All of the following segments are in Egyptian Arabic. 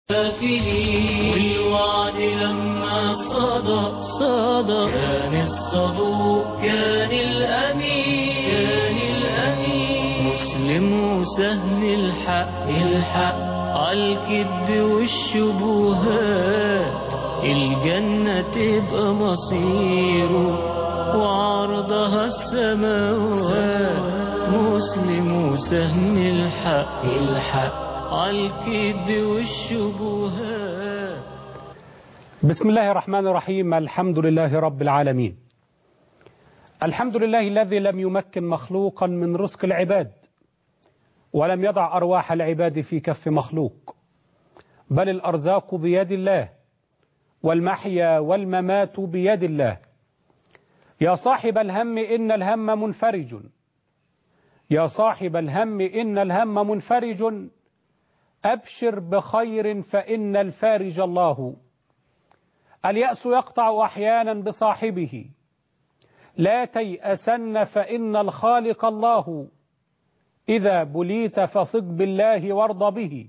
والوعد لما صدى صدى كان الصدوق كان الأمين كان الأمين مسلم وسهل الحق الحق عالكذب والشبهات الجنة تبقى مصيره وعرضها السماوات مسلم وسهم الحق الحق عالكذب والشبهات بسم الله الرحمن الرحيم الحمد لله رب العالمين الحمد لله الذي لم يمكن مخلوقا من رزق العباد ولم يضع أرواح العباد في كف مخلوق بل الأرزاق بيد الله والمحيا والممات بيد الله يا صاحب الهم إن الهم منفرج يا صاحب الهم إن الهم منفرج أبشر بخير فإن الفارج الله اليأس يقطع أحيانا بصاحبه لا تيأسن فإن الخالق الله إذا بليت فثق بالله وارض به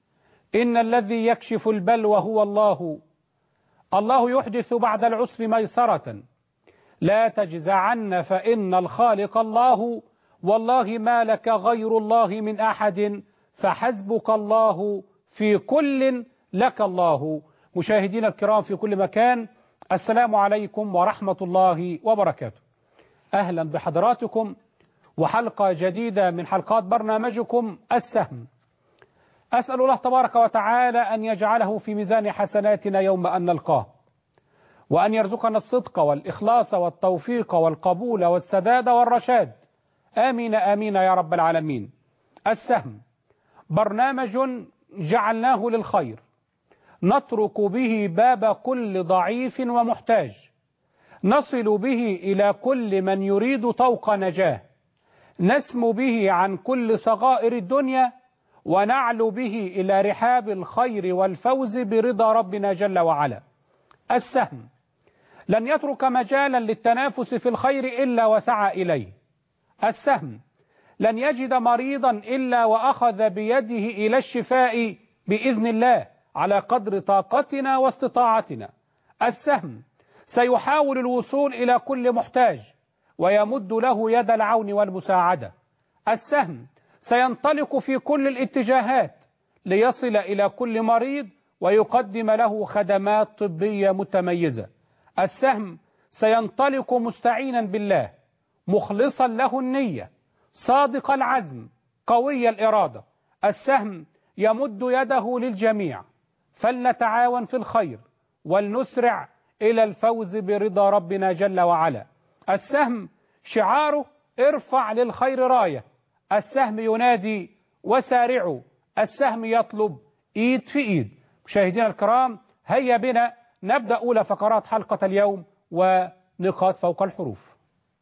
إن الذي يكشف البلوى هو الله الله يحدث بعد العسر ميسرة لا تجزعن فإن الخالق الله والله ما لك غير الله من أحد فحسبك الله في كل لك الله مشاهدينا الكرام في كل مكان السلام عليكم ورحمة الله وبركاته أهلا بحضراتكم وحلقة جديدة من حلقات برنامجكم السهم أسأل الله تبارك وتعالى أن يجعله في ميزان حسناتنا يوم أن نلقاه وأن يرزقنا الصدق والإخلاص والتوفيق والقبول والسداد والرشاد آمين آمين يا رب العالمين السهم برنامج جعلناه للخير نترك به باب كل ضعيف ومحتاج نصل به إلى كل من يريد طوق نجاه نسمو به عن كل صغائر الدنيا ونعلو به إلى رحاب الخير والفوز برضا ربنا جل وعلا السهم لن يترك مجالا للتنافس في الخير إلا وسعى إليه السهم لن يجد مريضا إلا وأخذ بيده إلى الشفاء بإذن الله على قدر طاقتنا واستطاعتنا السهم سيحاول الوصول إلى كل محتاج ويمد له يد العون والمساعدة السهم سينطلق في كل الاتجاهات ليصل إلى كل مريض ويقدم له خدمات طبية متميزة السهم سينطلق مستعينا بالله مخلصا له النية صادق العزم قوي الإرادة السهم يمد يده للجميع فلنتعاون في الخير ولنسرع إلى الفوز برضا ربنا جل وعلا السهم شعاره ارفع للخير راية السهم ينادي وسارعوا السهم يطلب ايد في ايد مشاهدينا الكرام هيا بنا نبدأ أولى فقرات حلقة اليوم ونقاط فوق الحروف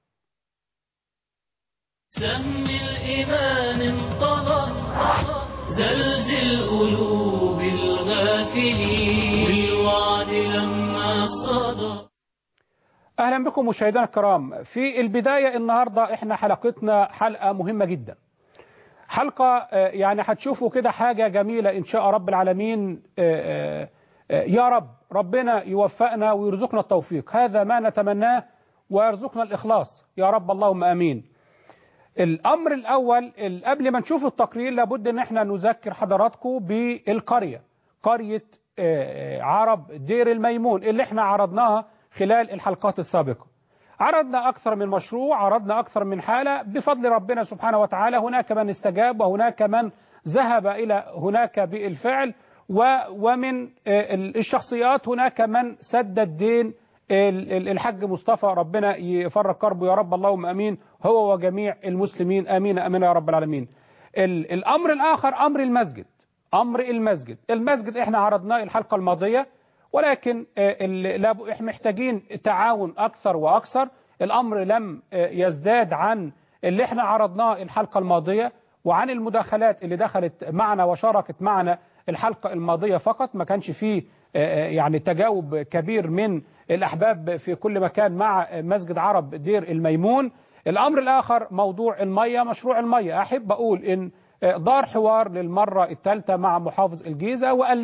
سم الإيمان انطلق زلزل قلوب الغافلين بالوعد لما صدى أهلا بكم مشاهدينا الكرام في البداية النهاردة احنا حلقتنا حلقة مهمة جدا حلقة يعني هتشوفوا كده حاجة جميلة إن شاء رب العالمين يا رب ربنا يوفقنا ويرزقنا التوفيق هذا ما نتمناه ويرزقنا الإخلاص يا رب اللهم أمين الأمر الأول قبل ما نشوف التقرير لابد أن احنا نذكر حضراتكم بالقرية قرية عرب دير الميمون اللي احنا عرضناها خلال الحلقات السابقة عرضنا أكثر من مشروع عرضنا أكثر من حالة بفضل ربنا سبحانه وتعالى هناك من استجاب وهناك من ذهب إلى هناك بالفعل ومن الشخصيات هناك من سد الدين الحج مصطفى ربنا يفرج كربه يا رب اللهم امين هو وجميع المسلمين امين امين يا رب العالمين الامر الاخر امر المسجد امر المسجد المسجد احنا عرضناه الحلقه الماضيه ولكن احنا محتاجين تعاون اكثر واكثر الامر لم يزداد عن اللي احنا عرضناه الحلقه الماضيه وعن المداخلات اللي دخلت معنا وشاركت معنا الحلقه الماضيه فقط ما كانش فيه يعني تجاوب كبير من الأحباب في كل مكان مع مسجد عرب دير الميمون الأمر الآخر موضوع المية مشروع المية أحب أقول إن دار حوار للمرة الثالثة مع محافظ الجيزة وقال لنا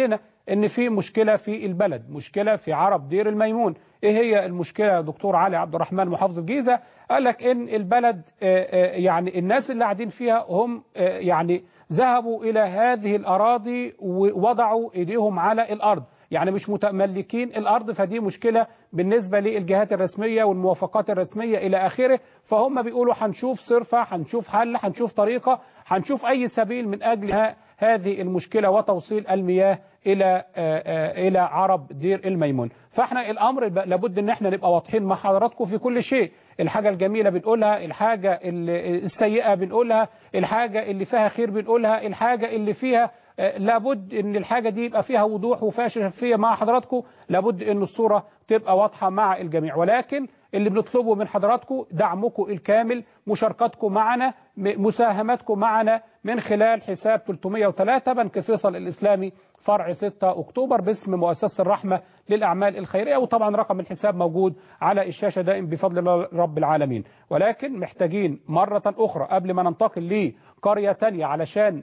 ان في مشكله في البلد مشكله في عرب دير الميمون ايه هي المشكله يا دكتور علي عبد الرحمن محافظ الجيزه قال لك ان البلد يعني الناس اللي قاعدين فيها هم يعني ذهبوا الى هذه الاراضي ووضعوا ايديهم على الارض يعني مش متملكين الارض فدي مشكله بالنسبه للجهات الرسميه والموافقات الرسميه الى اخره فهم بيقولوا هنشوف صرفه هنشوف حل هنشوف طريقه هنشوف اي سبيل من اجل هذه المشكله وتوصيل المياه الى الى عرب دير الميمون فاحنا الامر لابد ان احنا نبقى واضحين مع حضراتكم في كل شيء الحاجه الجميله بنقولها الحاجه السيئه بنقولها الحاجه اللي فيها خير بنقولها الحاجه اللي فيها لابد ان الحاجه دي يبقى فيها وضوح وفيها شفافيه مع حضراتكم لابد ان الصوره تبقى واضحه مع الجميع ولكن اللي بنطلبه من حضراتكم دعمكم الكامل مشاركتكم معنا مساهمتكم معنا من خلال حساب 303 بنك فيصل الإسلامي فرع 6 أكتوبر باسم مؤسسة الرحمة للأعمال الخيرية وطبعا رقم الحساب موجود على الشاشة دائم بفضل الله رب العالمين ولكن محتاجين مرة أخرى قبل ما ننتقل لقرية تانية علشان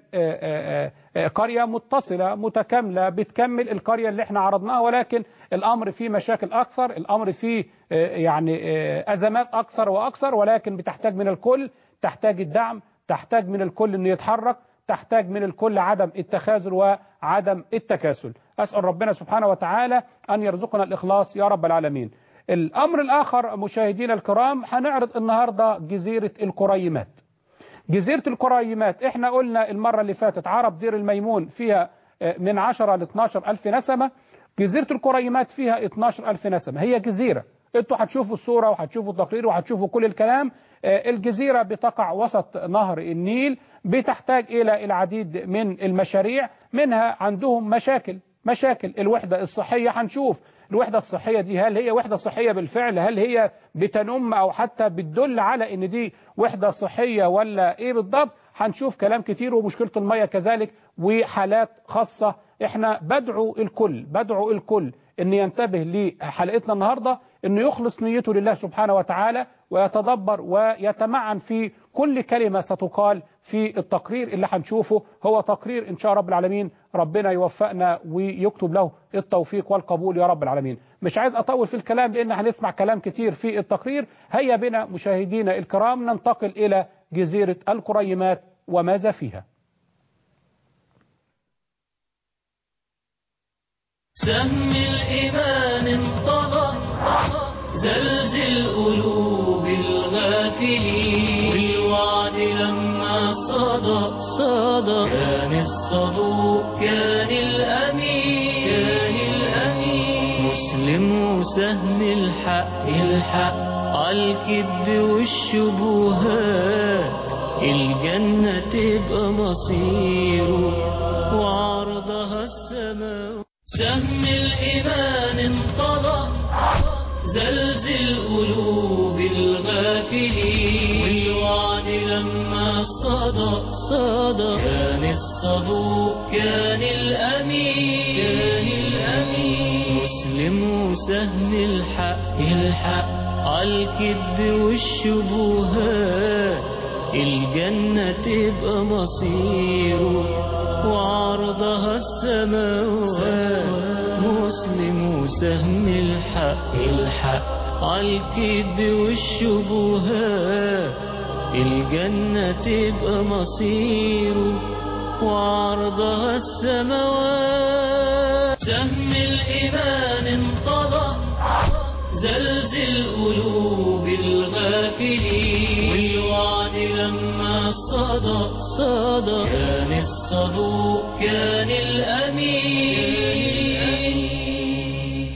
قرية متصلة متكاملة بتكمل القرية اللي احنا عرضناها ولكن الأمر فيه مشاكل أكثر الأمر فيه يعني أزمات أكثر وأكثر ولكن بتحتاج من الكل تحتاج الدعم تحتاج من الكل أنه يتحرك تحتاج من الكل عدم التخاذل وعدم التكاسل أسأل ربنا سبحانه وتعالى أن يرزقنا الإخلاص يا رب العالمين الأمر الآخر مشاهدينا الكرام هنعرض النهاردة جزيرة الكريمات جزيرة الكريمات احنا قلنا المرة اللي فاتت عرب دير الميمون فيها من 10 ل 12 ألف نسمة جزيرة الكريمات فيها 12 ألف نسمة هي جزيرة انتوا هتشوفوا الصورة وهتشوفوا التقرير وهتشوفوا كل الكلام الجزيرة بتقع وسط نهر النيل بتحتاج إلى العديد من المشاريع منها عندهم مشاكل مشاكل الوحدة الصحية هنشوف الوحدة الصحية دي هل هي وحدة صحية بالفعل هل هي بتنم أو حتى بتدل على ان دي وحدة صحية ولا ايه بالضبط هنشوف كلام كتير ومشكلة المية كذلك وحالات خاصة احنا بدعو الكل بدعو الكل ان ينتبه لحلقتنا النهاردة انه يخلص نيته لله سبحانه وتعالى ويتدبر ويتمعن في كل كلمة ستقال في التقرير اللي هنشوفه هو تقرير إن شاء رب العالمين ربنا يوفقنا ويكتب له التوفيق والقبول يا رب العالمين مش عايز أطول في الكلام لأن هنسمع كلام كتير في التقرير هيا بنا مشاهدينا الكرام ننتقل إلى جزيرة الكريمات وماذا فيها سهم الإيمان انطلق زلزل قلوب الغافلين بالوعد لما صدى صدى كان الصدوق كان الأمين كان الأمين مسلم وسهم الحق الحق عالكذب والشبهات الجنة تبقى مصيره وعرضها السماء سهم الإيمان انطلق زلزل قلوب الغافلين والوعد لما صدى صدى كان الصدوق كان الأمين كان الأمين مسلم وسهم الحق الحق عالكذب والشبهات الجنة تبقى مصيره وعرضها السماوات مسلم وسهم الحق الحق عالكذب والشبهات الجنة تبقى مصيره وعرضها السماوات سهم الإيمان انطلق زلزل قلوب الغافلين والوعد لما صدى صدى كان الصدوق كان الأمين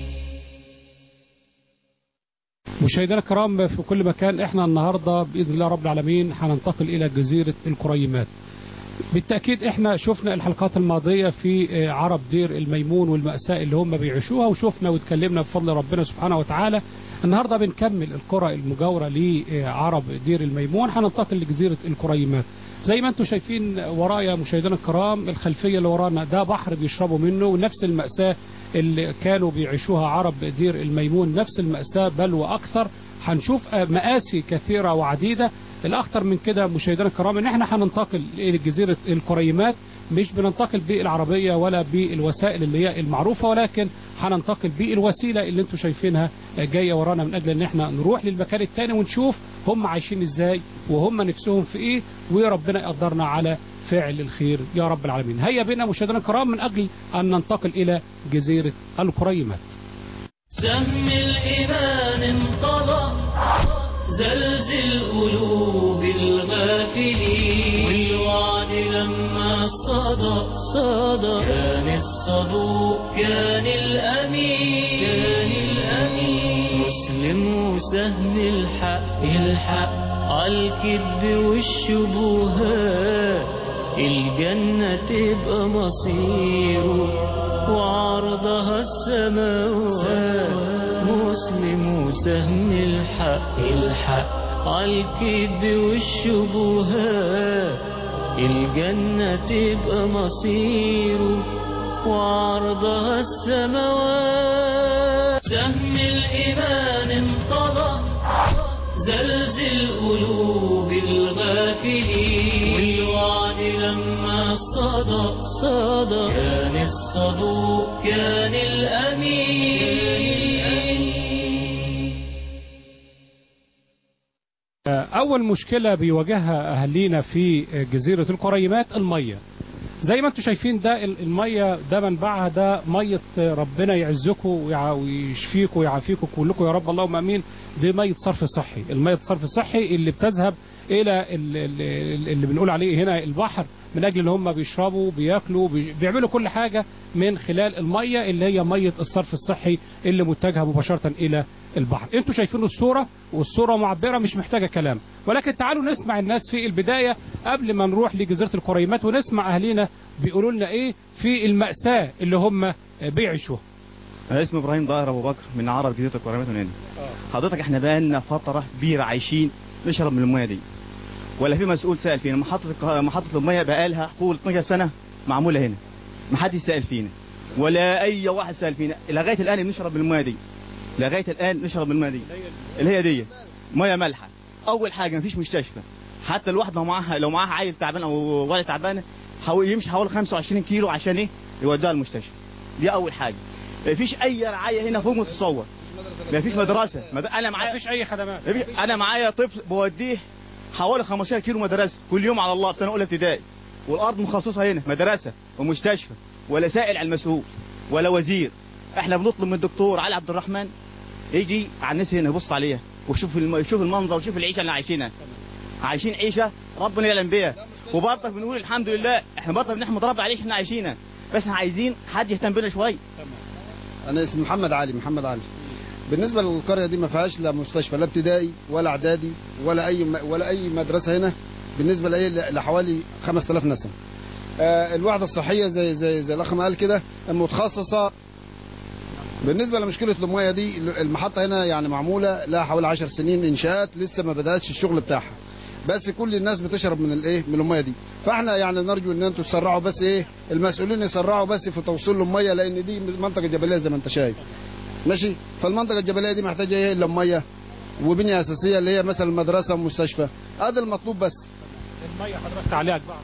مشاهدينا الكرام في كل مكان احنا النهارده باذن الله رب العالمين هننتقل الى جزيره الكريمات. بالتاكيد احنا شفنا الحلقات الماضيه في عرب دير الميمون والماساه اللي هم بيعيشوها وشفنا واتكلمنا بفضل ربنا سبحانه وتعالى. النهارده بنكمل القرى المجاوره لعرب دير الميمون هننتقل لجزيره الكريمات. زي ما انتم شايفين ورايا مشاهدينا الكرام الخلفيه اللي ورانا ده بحر بيشربوا منه ونفس الماساه اللي كانوا بيعيشوها عرب دير الميمون نفس المأساة بل وأكثر هنشوف مآسي كثيرة وعديدة الأخطر من كده مشاهدينا الكرام إن إحنا هننتقل إلى جزيرة الكريمات مش بننتقل بالعربية ولا بالوسائل اللي هي المعروفة ولكن هننتقل بالوسيلة اللي انتم شايفينها جاية ورانا من أجل ان احنا نروح للمكان التاني ونشوف هم عايشين ازاي وهم نفسهم في ايه وربنا يقدرنا على فعل الخير يا رب العالمين هيا بنا مشاهدينا الكرام من أجل أن ننتقل إلى جزيرة الكريمات سهم الإيمان انطلق زلزل قلوب الغافلين والوعد لما صدق صدق كان الصدوق كان الأمين كان الأمين مسلم وسهم الحق الحق عالكذب والشبهات الجنة تبقى مصيره وعرضها السماوات مسلم وسهم الحق الحق عالكذب والشبهات الجنة تبقى مصيره وعرضها السماوات سهم الإيمان انطلق زلزل قلوب الغافلين والوعد لما صدق صدق كان الصدوق كان الأمين أول مشكلة بيواجهها أهالينا في جزيرة الكريمات المية زي ما انتم شايفين ده المية ده منبعها ده مية ربنا يعزكم ويع- ويشفيكم ويعافيكم كلكم يا رب اللهم امين دي مية صرف صحي المية الصرف الصحي اللي بتذهب الى ال- ال- اللي بنقول عليه هنا البحر من اجل ان هم بيشربوا بياكلوا بي- بيعملوا كل حاجة من خلال المية اللي هي مية الصرف الصحي اللي متجهة مباشرة الى البحر انتوا شايفين الصورة والصورة معبرة مش محتاجة كلام ولكن تعالوا نسمع الناس في البداية قبل ما نروح لجزيرة الكريمات ونسمع اهالينا بيقولوا لنا ايه في المأساة اللي هم بيعيشوها انا اسمي ابراهيم ظاهر ابو بكر من عرب جزيره الكرامات من هنا حضرتك احنا بقالنا فتره كبيره عايشين نشرب من الميه دي ولا في مسؤول سال فينا محطه الك- محطه الميه بقالها فوق ال 12 سنه معموله هنا ما حدش سال فينا ولا اي واحد سال فينا لغايه الان بنشرب من الميه دي لغايه الان نشرب من الميه دي اللي هي دي ميه مالحه اول حاجه مفيش مستشفى حتى الواحد لو معاها لو معاها عيل تعبان او ولد تعبان حاول يمشي حوالي 25 كيلو عشان ايه يوديها المستشفى دي اول حاجه مفيش اي رعايه هنا فوق متصور مفيش مدرسه مد... انا معايا مفيش اي خدمات مفيش- انا معايا طفل بوديه حوالي 15 كيلو مدرسه كل يوم على الله في سنه اولى ابتدائي والارض مخصصه هنا مدرسه ومستشفى ولا سائل على المسؤول ولا وزير احنا بنطلب من الدكتور علي عبد الرحمن يجي على الناس هنا يبص عليها وشوف الم... شوف المنظر وشوف العيشه اللي عايشينها عايشين عيشه ربنا يعلم بيها وبرضك بنقول الحمد لله احنا برضك بنحمد ربنا على العيشه اللي احنا عايشينها بس احنا عايزين حد يهتم بينا شويه انا اسمي محمد علي محمد علي بالنسبه للقريه دي ما فيهاش لا مستشفى لا ابتدائي ولا اعدادي ولا اي ولا اي مدرسه هنا بالنسبه لايه لحوالي 5000 نسمه آه الوحده الصحيه زي زي زي الاخ ما قال كده متخصصه بالنسبه لمشكله الميه دي المحطه هنا يعني معموله لها حوالي 10 سنين انشاءات لسه ما بداتش الشغل بتاعها بس كل الناس بتشرب من الايه من الميه دي فاحنا يعني نرجو ان انتم تسرعوا بس ايه المسؤولين يسرعوا بس في توصيل الميه لان دي منطقه جبليه زي ما انت شايف ماشي فالمنطقه الجبليه دي محتاجه ايه الا ميه وبنيه اساسيه اللي هي مثلا مدرسه ومستشفى هذا المطلوب بس المية حضرتك تعليقك بقى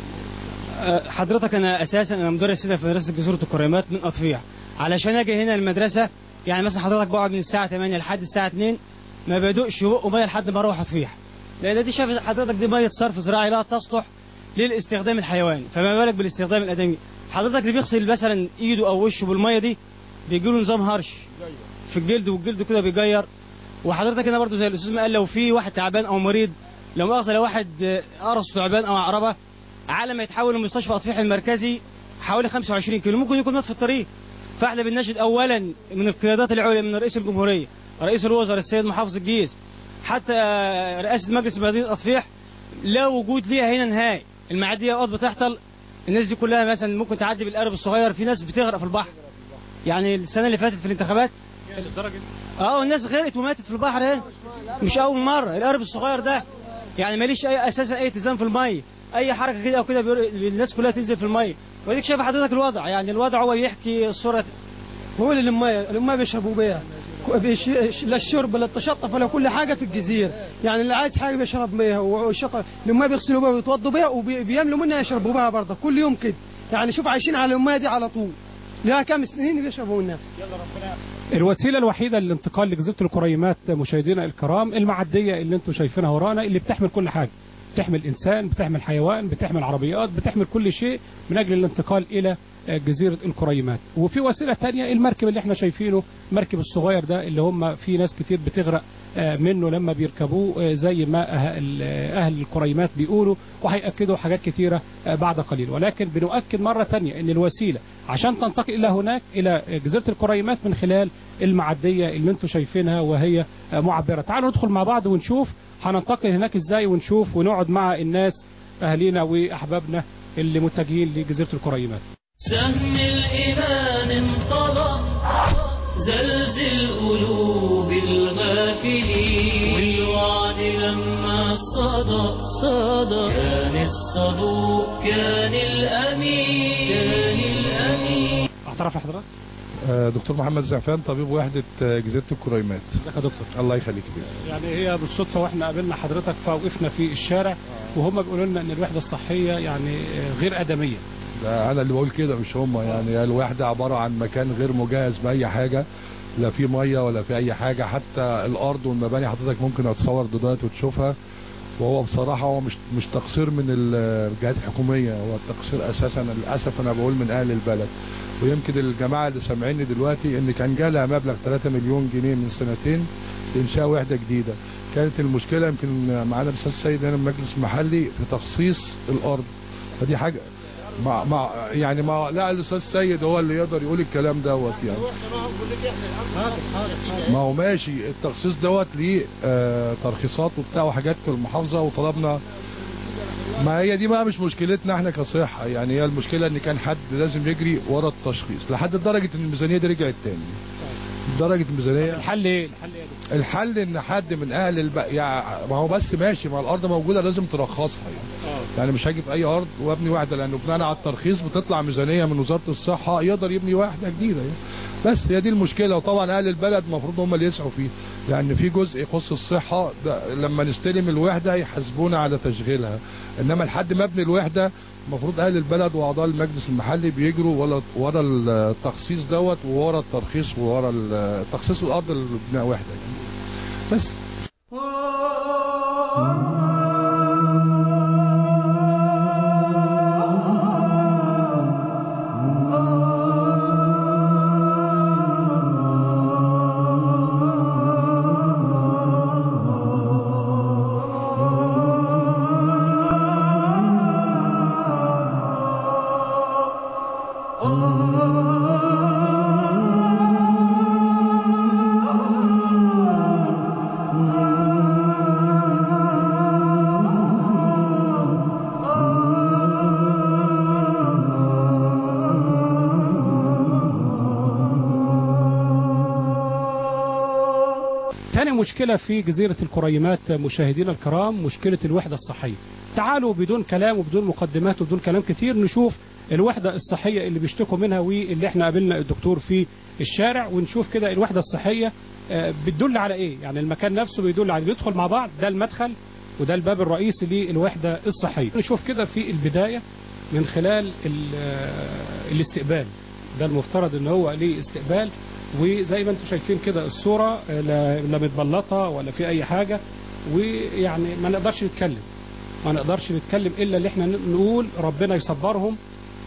أه، حضرتك انا اساسا انا مدرس هنا في مدرسه جزيره الكريمات من اطفيع علشان اجي هنا المدرسه يعني مثلا حضرتك بقعد من الساعه 8 لحد الساعه 2 ما بدوقش بقه ميه لحد ما اروح اطفيح لان دي شايف حضرتك دي ميه صرف زراعي لا تصلح للاستخدام الحيواني فما بالك بالاستخدام الادمي حضرتك اللي بيغسل مثلا ايده او وشه بالميه دي بيجي له نظام هرش في الجلد والجلد كده بيجير وحضرتك هنا برضو زي الاستاذ ما قال لو في واحد تعبان او مريض لو مؤاخذه لو واحد آه، قرص تعبان او عقربه على ما يتحول لمستشفى اطفيح المركزي حوالي 25 كيلو ممكن يكون مات في الطريق فاحنا بنناشد اولا من القيادات العليا من رئيس الجمهوريه رئيس الوزراء السيد محافظ الجيز حتى آه، رئاسه مجلس مدينه اطفيح لا وجود ليها هنا نهائي المعديات بتحصل الناس دي كلها مثلا ممكن تعدي بالقارب الصغير في ناس بتغرق في البحر يعني السنه اللي فاتت في الانتخابات للدرجة دي اه الناس غرقت وماتت في البحر اهي مش اول مره القرب الصغير ده يعني ماليش اي اساسا اي التزام في الميه اي حركه كده او كده بيقول الناس كلها تنزل في الميه وديك شايف حضرتك الوضع يعني الوضع هو يحكي الصوره هو اللي المية المية بيشربوا بيها بيش- لا الشرب لا التشطف ولا كل حاجه في الجزيره يعني اللي عايز حاجه بيشرب ميه والشطف الميه بيغسلوا بيها ويتوضوا بيها وبيملوا منها يشربوا بيها برضه كل يوم كده يعني شوف عايشين على الميه دي على طول لها كام سنين بيشربوا منها الوسيله الوحيده للانتقال لجزيره الكريمات مشاهدينا الكرام المعديه اللي انتم شايفينها ورانا اللي بتحمل كل حاجه بتحمل انسان بتحمل حيوان بتحمل عربيات بتحمل كل شيء من اجل الانتقال الى جزيره الكريمات وفي وسيله تانية المركب اللي احنا شايفينه المركب الصغير ده اللي هم في ناس كتير بتغرق آه، منه لما بيركبوه آه، زي ما أه- اهل الكريمات بيقولوا وهيأكدوا حاجات كتيره آه، بعد قليل ولكن بنؤكد مره تانية ان الوسيله عشان تنتقل الى هناك الى جزيره الكريمات من خلال المعديه اللي انتم شايفينها وهي آه، معبره تعالوا ندخل مع بعض ونشوف هننتقل هناك ازاي ونشوف ونقعد مع الناس اهالينا واحبابنا اللي متجهين لجزيره الكريمات سهم الإيمان انطلق زلزل قلوب الغافلين والوعد لما صدى صدى كان الصدوق كان الأمين كان الأمين اعترف لحضرتك آه، دكتور محمد زعفان طبيب وحدة آه، جزيرة الكريمات ازيك يا دكتور الله يخليك بيه. يعني هي بالصدفه واحنا قابلنا حضرتك فوقفنا في الشارع وهم بيقولوا لنا ان الوحده الصحيه يعني آه، غير ادميه ده انا اللي بقول كده مش هم يعني الوحدة عبارة عن مكان غير مجهز بأي حاجة لا في مية ولا في أي حاجة حتى الأرض والمباني حضرتك ممكن هتصور دلوقتي وتشوفها وهو بصراحة هو مش مش تقصير من الجهات الحكومية هو التقصير أساسا للأسف أنا بقول من أهل البلد ويمكن الجماعة اللي سامعيني دلوقتي إن كان جالها مبلغ 3 مليون جنيه من سنتين لإنشاء وحدة جديدة كانت المشكلة يمكن معانا الأستاذ سيد هنا من المجلس المحلي في تخصيص الأرض فدي حاجة مع مع يعني ما لا الاستاذ سيد هو اللي يقدر يقول الكلام دوت يعني ما هو ماشي التخصيص دوت ليه آه ترخيصات وبتاع وحاجات في المحافظه وطلبنا ما هي دي بقى مش مشكلتنا احنا كصحه يعني هي المشكله ان كان حد لازم يجري ورا التشخيص لحد درجه ان الميزانيه دي رجعت تاني درجه الميزانيه الحل ايه الحل ايه يا دكتور الحل ان حد من اهل الب... يعني ما هو بس ماشي ما الارض موجوده لازم ترخصها يعني. يعني مش هاجي في اي ارض وابني واحده لانه بناء على الترخيص بتطلع ميزانيه من وزاره الصحه يقدر يبني واحده جديده يعني. بس هي دي المشكله وطبعا اهل البلد المفروض هم اللي يسعوا فيه لان في جزء يخص الصحه ده لما نستلم الوحده يحاسبونا على تشغيلها انما لحد ما ابني الوحده المفروض اهل البلد واعضاء المجلس المحلي بيجروا ورا ورا التخصيص دوت وورا الترخيص وورا ال- تخصيص الارض لبناء وحده يعني. بس تاني مشكلة في جزيرة الكريمات مشاهدينا الكرام مشكلة الوحدة الصحية تعالوا بدون كلام وبدون مقدمات وبدون كلام كتير نشوف الوحدة الصحية اللي بيشتكوا منها واللي احنا قابلنا الدكتور في الشارع ونشوف كده الوحدة الصحية آه، بتدل على ايه يعني المكان نفسه بيدل على بيدخل مع بعض ده المدخل وده الباب الرئيسي للوحدة الصحية نشوف كده في البداية من خلال ال- آه، الاستقبال ده المفترض ان هو ليه استقبال وزي ما انتم شايفين كده الصورة آه، لا لا متبلطة ولا في اي حاجة ويعني ما نقدرش نتكلم ما نقدرش نتكلم الا اللي احنا نقول ربنا يصبرهم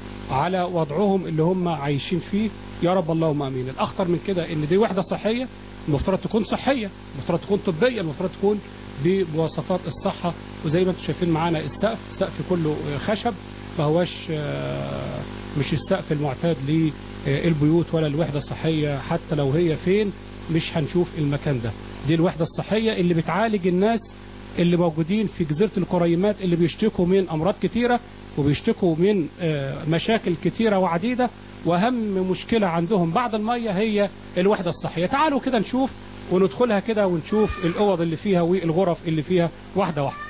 على وضعهم اللي هم عايشين فيه يا رب اللهم امين الاخطر من كده ان دي وحده صحيه المفترض تكون صحيه المفترض تكون طبيه المفترض تكون بمواصفات الصحه وزي ما انتم شايفين معانا السقف السقف كله خشب ما هواش آه، مش السقف المعتاد للبيوت ولا الوحده الصحيه حتى لو هي فين مش هنشوف المكان ده دي الوحده الصحيه اللي بتعالج الناس اللي موجودين في جزيرة الكريمات اللي بيشتكوا من أمراض كتيرة وبيشتكوا من آه، مشاكل كتيرة وعديدة وأهم مشكلة عندهم بعد المية هي الوحدة الصحية تعالوا كده نشوف وندخلها كده ونشوف الأوض اللي فيها والغرف اللي فيها واحدة واحدة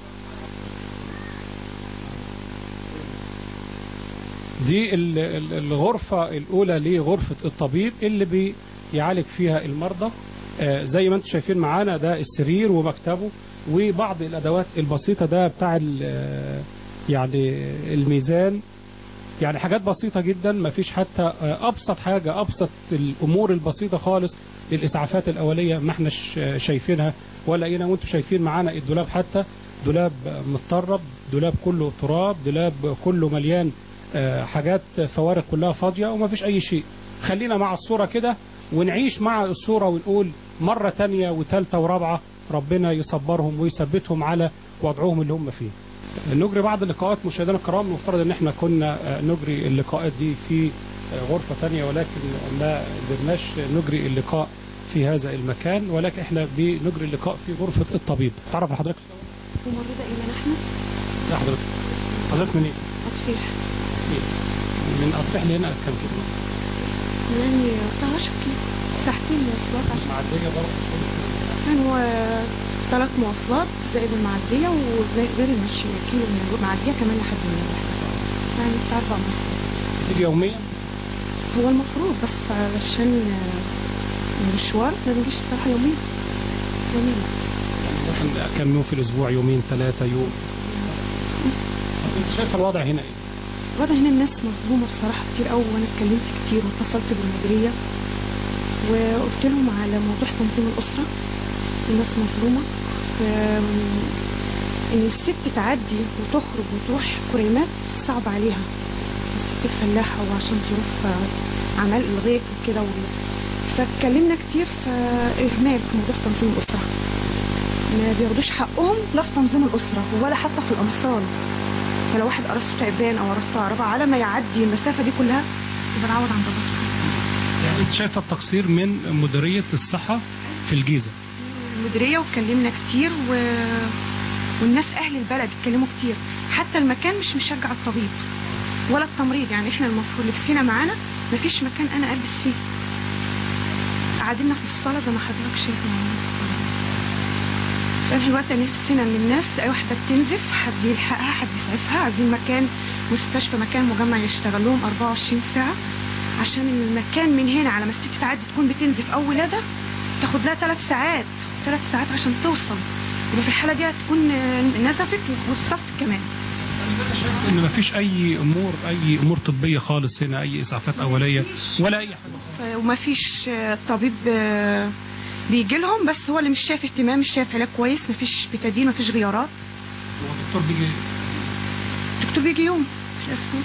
دي ال- ال- الغرفة الأولى لغرفة الطبيب اللي بيعالج فيها المرضى آه، زي ما انتم شايفين معانا ده السرير ومكتبه وبعض الادوات البسيطه ده بتاع ال- آه، يعني الميزان يعني حاجات بسيطه جدا ما فيش حتى آه، ابسط حاجه ابسط الامور البسيطه خالص الاسعافات الاوليه ما احناش آه، شايفينها ولا هنا وانتم شايفين معانا الدولاب حتى دولاب متطرب دولاب كله تراب دولاب كله مليان آه، حاجات فوارق كلها فاضيه وما فيش اي شيء خلينا مع الصوره كده ونعيش مع الصوره ونقول مره تانية وثالثه ورابعه ربنا يصبرهم ويثبتهم على وضعهم اللي هم فيه. نجري بعض اللقاءات مشاهدينا الكرام المفترض ان احنا كنا آه، نجري اللقاءات دي في آه، غرفه ثانيه ولكن ما قدرناش نجري اللقاء في هذا المكان ولكن احنا بنجري اللقاء في غرفه الطبيب. تعرف حضرتك ممرضة إيمان أحمد لا حضرتك حضرتك منين؟ أطفيح من اطفح لهنا كام كيلو؟ يعني 12 كيلو ساعتين مواصلات عشان معديه برضه كانوا آه، ثلاث مواصلات زائد المعدية وغير المشي كيلو من المعدية كمان لحد المنبح يعني بتاع أربع مواصلات بتيجي يوميا هو المفروض بس علشان آه، المشوار ما بنجيش بصراحة يومين يومين لا. مثلا كم يوم في الاسبوع يومين ثلاثه يوم انت شايف الوضع هنا ايه؟ الوضع هنا الناس مظلومة بصراحة كتير قوي وأنا اتكلمت كتير واتصلت بالمديرية وقلت لهم على موضوع تنظيم الأسرة الناس مظلومة أم، إن الست تعدي وتخرج وتروح كريمات صعب عليها الست الفلاحة وعشان ظروف آه، عمل الغيط وكده و- فاتكلمنا كتير في إهمال في موضوع تنظيم الأسرة ما بياخدوش حقهم لا في تنظيم الأسرة ولا حتى في الأمصار فلو واحد قرصته تعبان او قرصته عربة على ما يعدي المسافة دي كلها يبقى نعوض عند الله سبحانه وتعالى. يعني انت شايفه التقصير من مديريه الصحه في الجيزه المديرية واتكلمنا كتير و... والناس اهل البلد اتكلموا كتير حتى المكان مش مشجع الطبيب ولا التمريض يعني احنا المفروض لبسنا معانا مفيش مكان انا البس فيه قعدنا في الصالة زي ما حضرتك شايف معانا في الصالة فاحنا دلوقتي نفسنا من الناس اي واحدة بتنزف حد يلحقها حد يسعفها عايزين مكان مستشفى مكان مجمع يشتغل لهم 24 ساعة عشان المكان من هنا على ما الست تعدي تكون بتنزف او ولادة تاخد لها ثلاث ساعات ثلاث ساعات عشان توصل يبقى في الحالة دي هتكون نزفت والصف كمان ان ما فيش اي امور اي امور طبيه خالص هنا اي اسعافات اوليه ولا اي حاجه وما فيش طبيب آه، بيجي لهم بس هو اللي مش شايف اهتمام مش شايف علاج كويس ما فيش بتادين ما فيش غيارات هو الدكتور بيجي الدكتور بيجي يوم في الاسبوع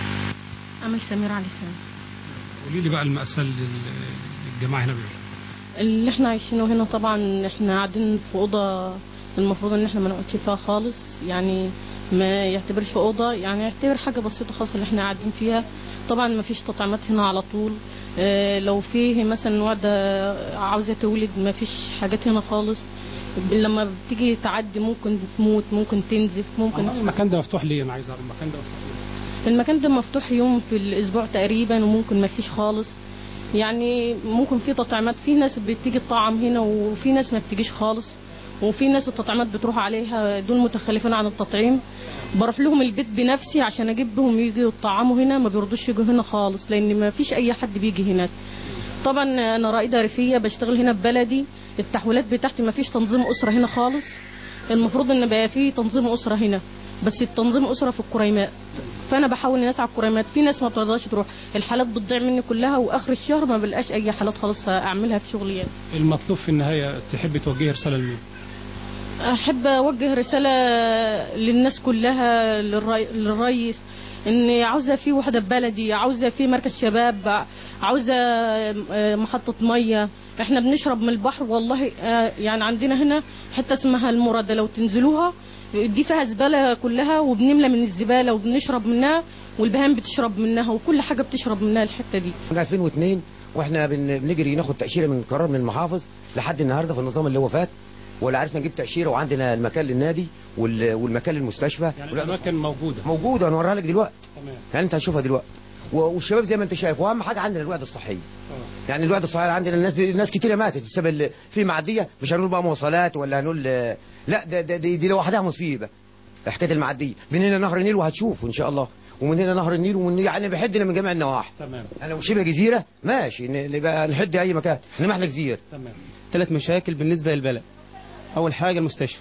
أمل سمير علي سامي قولي لي بقى المأساة اللي الجماعه هنا بيعملوها اللي احنا عايشينه هنا طبعا احنا قاعدين في أوضة المفروض ان احنا ما نقعدش فيها خالص يعني ما يعتبرش أوضة يعني يعتبر حاجة بسيطة خالص اللي احنا قاعدين فيها طبعا ما فيش تطعيمات هنا على طول اه لو فيه مثلا واحدة عاوزة تولد ما فيش حاجات هنا خالص لما بتيجي تعدي ممكن تموت ممكن تنزف ممكن المكان ده مفتوح ليه انا عايز اعرف المكان ده مفتوح ليه المكان ده مفتوح يوم في الاسبوع تقريبا وممكن ما فيش خالص يعني ممكن في تطعيمات في ناس بتيجي تطعم هنا وفي ناس ما بتجيش خالص وفي ناس التطعيمات بتروح عليها دول متخلفين عن التطعيم بروح لهم البيت بنفسي عشان اجيبهم يجوا يطعموا هنا ما بيرضوش يجوا هنا خالص لان ما فيش اي حد بيجي هناك طبعا انا رائده ريفيه بشتغل هنا في بلدي التحويلات بتاعتي ما فيش تنظيم اسره هنا خالص المفروض ان بقى في تنظيم اسره هنا بس التنظيم اسره في الكريمات فانا بحاول ان اسعى الكريمات في ناس ما بتقدرش تروح الحالات بتضيع مني كلها واخر الشهر ما بلقاش اي حالات خالص اعملها في شغلي يعني المطلوب في النهايه تحبي توجهي رساله لمين؟ احب اوجه رساله للناس كلها للري... للرئيس ان عاوزه في وحده بلدي عاوزه في مركز شباب عاوزه آه، محطه ميه احنا بنشرب من البحر والله آه، يعني عندنا هنا حته اسمها المرده لو تنزلوها دي فيها زباله كلها وبنملى من الزباله وبنشرب منها والبهائم بتشرب منها وكل حاجه بتشرب منها الحته دي من 2002 واحنا بن- بنجري ناخد تاشيره من قرار من المحافظ لحد النهارده في النظام اللي هو فات ولا عرفنا نجيب تاشيره وعندنا المكان للنادي وال- والمكان للمستشفى يعني ولا- الاماكن موجوده موجوده هنوريها لك دلوقتي تمام يعني انت هتشوفها دلوقتي و- والشباب زي ما انت شايف واهم حاجه عندنا الوعد الصحيه آه. يعني الوعد الصحيه عندنا الناس ناس كتيره ماتت بسبب ال- في معديه مش هنقول بقى مواصلات ولا هنقول لا ده, ده, دي, دي لوحدها مصيبه حكايه المعديه من هنا نهر النيل وهتشوف ان شاء الله ومن هنا نهر النيل ومن يعني بحدنا من جميع النواحي تمام انا لو شبه جزيره ماشي ن- نبقى نحد اي مكان انما احنا جزيره تمام ثلاث مشاكل بالنسبة للبلد أول حاجة المستشفى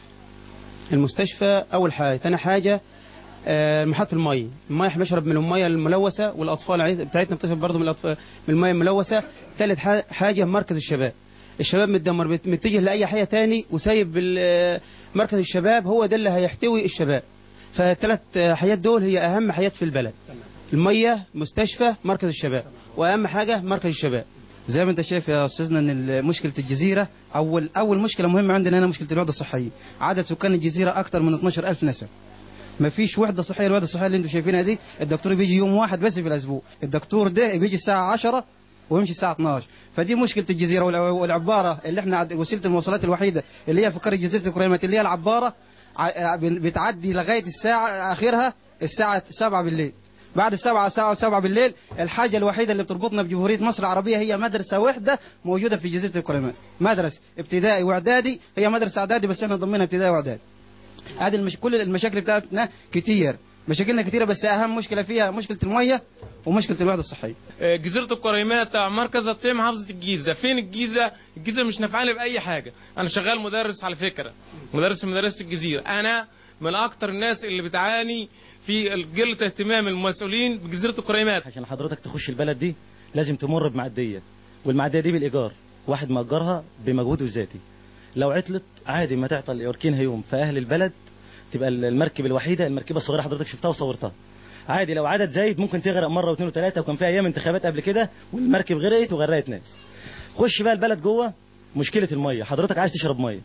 المستشفى أول حاجة تاني حاجة آه، محطة المية المية احنا بنشرب من المية الملوثة والأطفال عايز- بتاعتنا بتشرب برضه من, الأطفال من المية الملوثة ثالث ح- حاجة مركز الشباب الشباب متدمر بت- متجه لأي حاجة تاني وسايب ال- آه، مركز الشباب هو ده اللي هيحتوي الشباب فالثلاث آه، حاجات دول هي أهم حاجات في البلد المية مستشفى مركز الشباب وأهم حاجة مركز الشباب زي ما انت شايف يا استاذنا ان ال- مشكله الجزيره اول اول مشكله مهمه عندنا هنا مشكله الوحده الصحيه عدد سكان الجزيره اكثر من 12000 نسمه ما فيش وحده صحيه الوحده الصحيه اللي انتم شايفينها دي الدكتور بيجي يوم واحد بس في الاسبوع الدكتور ده بيجي الساعه 10 ويمشي الساعه 12 فدي مشكله الجزيره والع- والعباره اللي احنا عد- وسيله المواصلات الوحيده اللي هي في قريه جزيره الكريمات اللي هي العباره ع- بن- بتعدي لغايه الساعه اخرها الساعه 7 بالليل بعد السبعة ساعة وسبعة بالليل الحاجة الوحيدة اللي بتربطنا بجمهورية مصر العربية هي مدرسة واحدة موجودة في جزيرة الكريمات مدرسة ابتدائي واعدادي هي مدرسة اعدادي بس احنا ضمنها ابتدائي واعدادي هذه المش... كل المشاكل بتاعتنا كتير مشاكلنا كتيرة بس أهم مشكلة فيها مشكلة المية ومشكلة الوحدة الصحية جزيرة الكريمات مركزها في محافظة الجيزة فين الجيزة الجيزة مش نافعاني بأي حاجة أنا شغال مدرس على فكرة مدرس في مدرسة الجزيرة أنا من أكتر الناس اللي بتعاني في قلة اهتمام المسؤولين بجزيرة الكريمات عشان حضرتك تخش البلد دي لازم تمر بمعدية والمعدية دي بالإيجار واحد مأجرها بمجهوده الذاتي لو عطلت عادي ما تعطل يركنها يوم فأهل البلد تبقى المركب الوحيدة المركبة الصغيرة حضرتك شفتها وصورتها عادي لو عدد زايد ممكن تغرق مرة واثنين وثلاثة وكان في أيام انتخابات قبل كده والمركب غرقت وغرقت ناس خش بقى البلد جوه مشكلة المية حضرتك عايز تشرب مية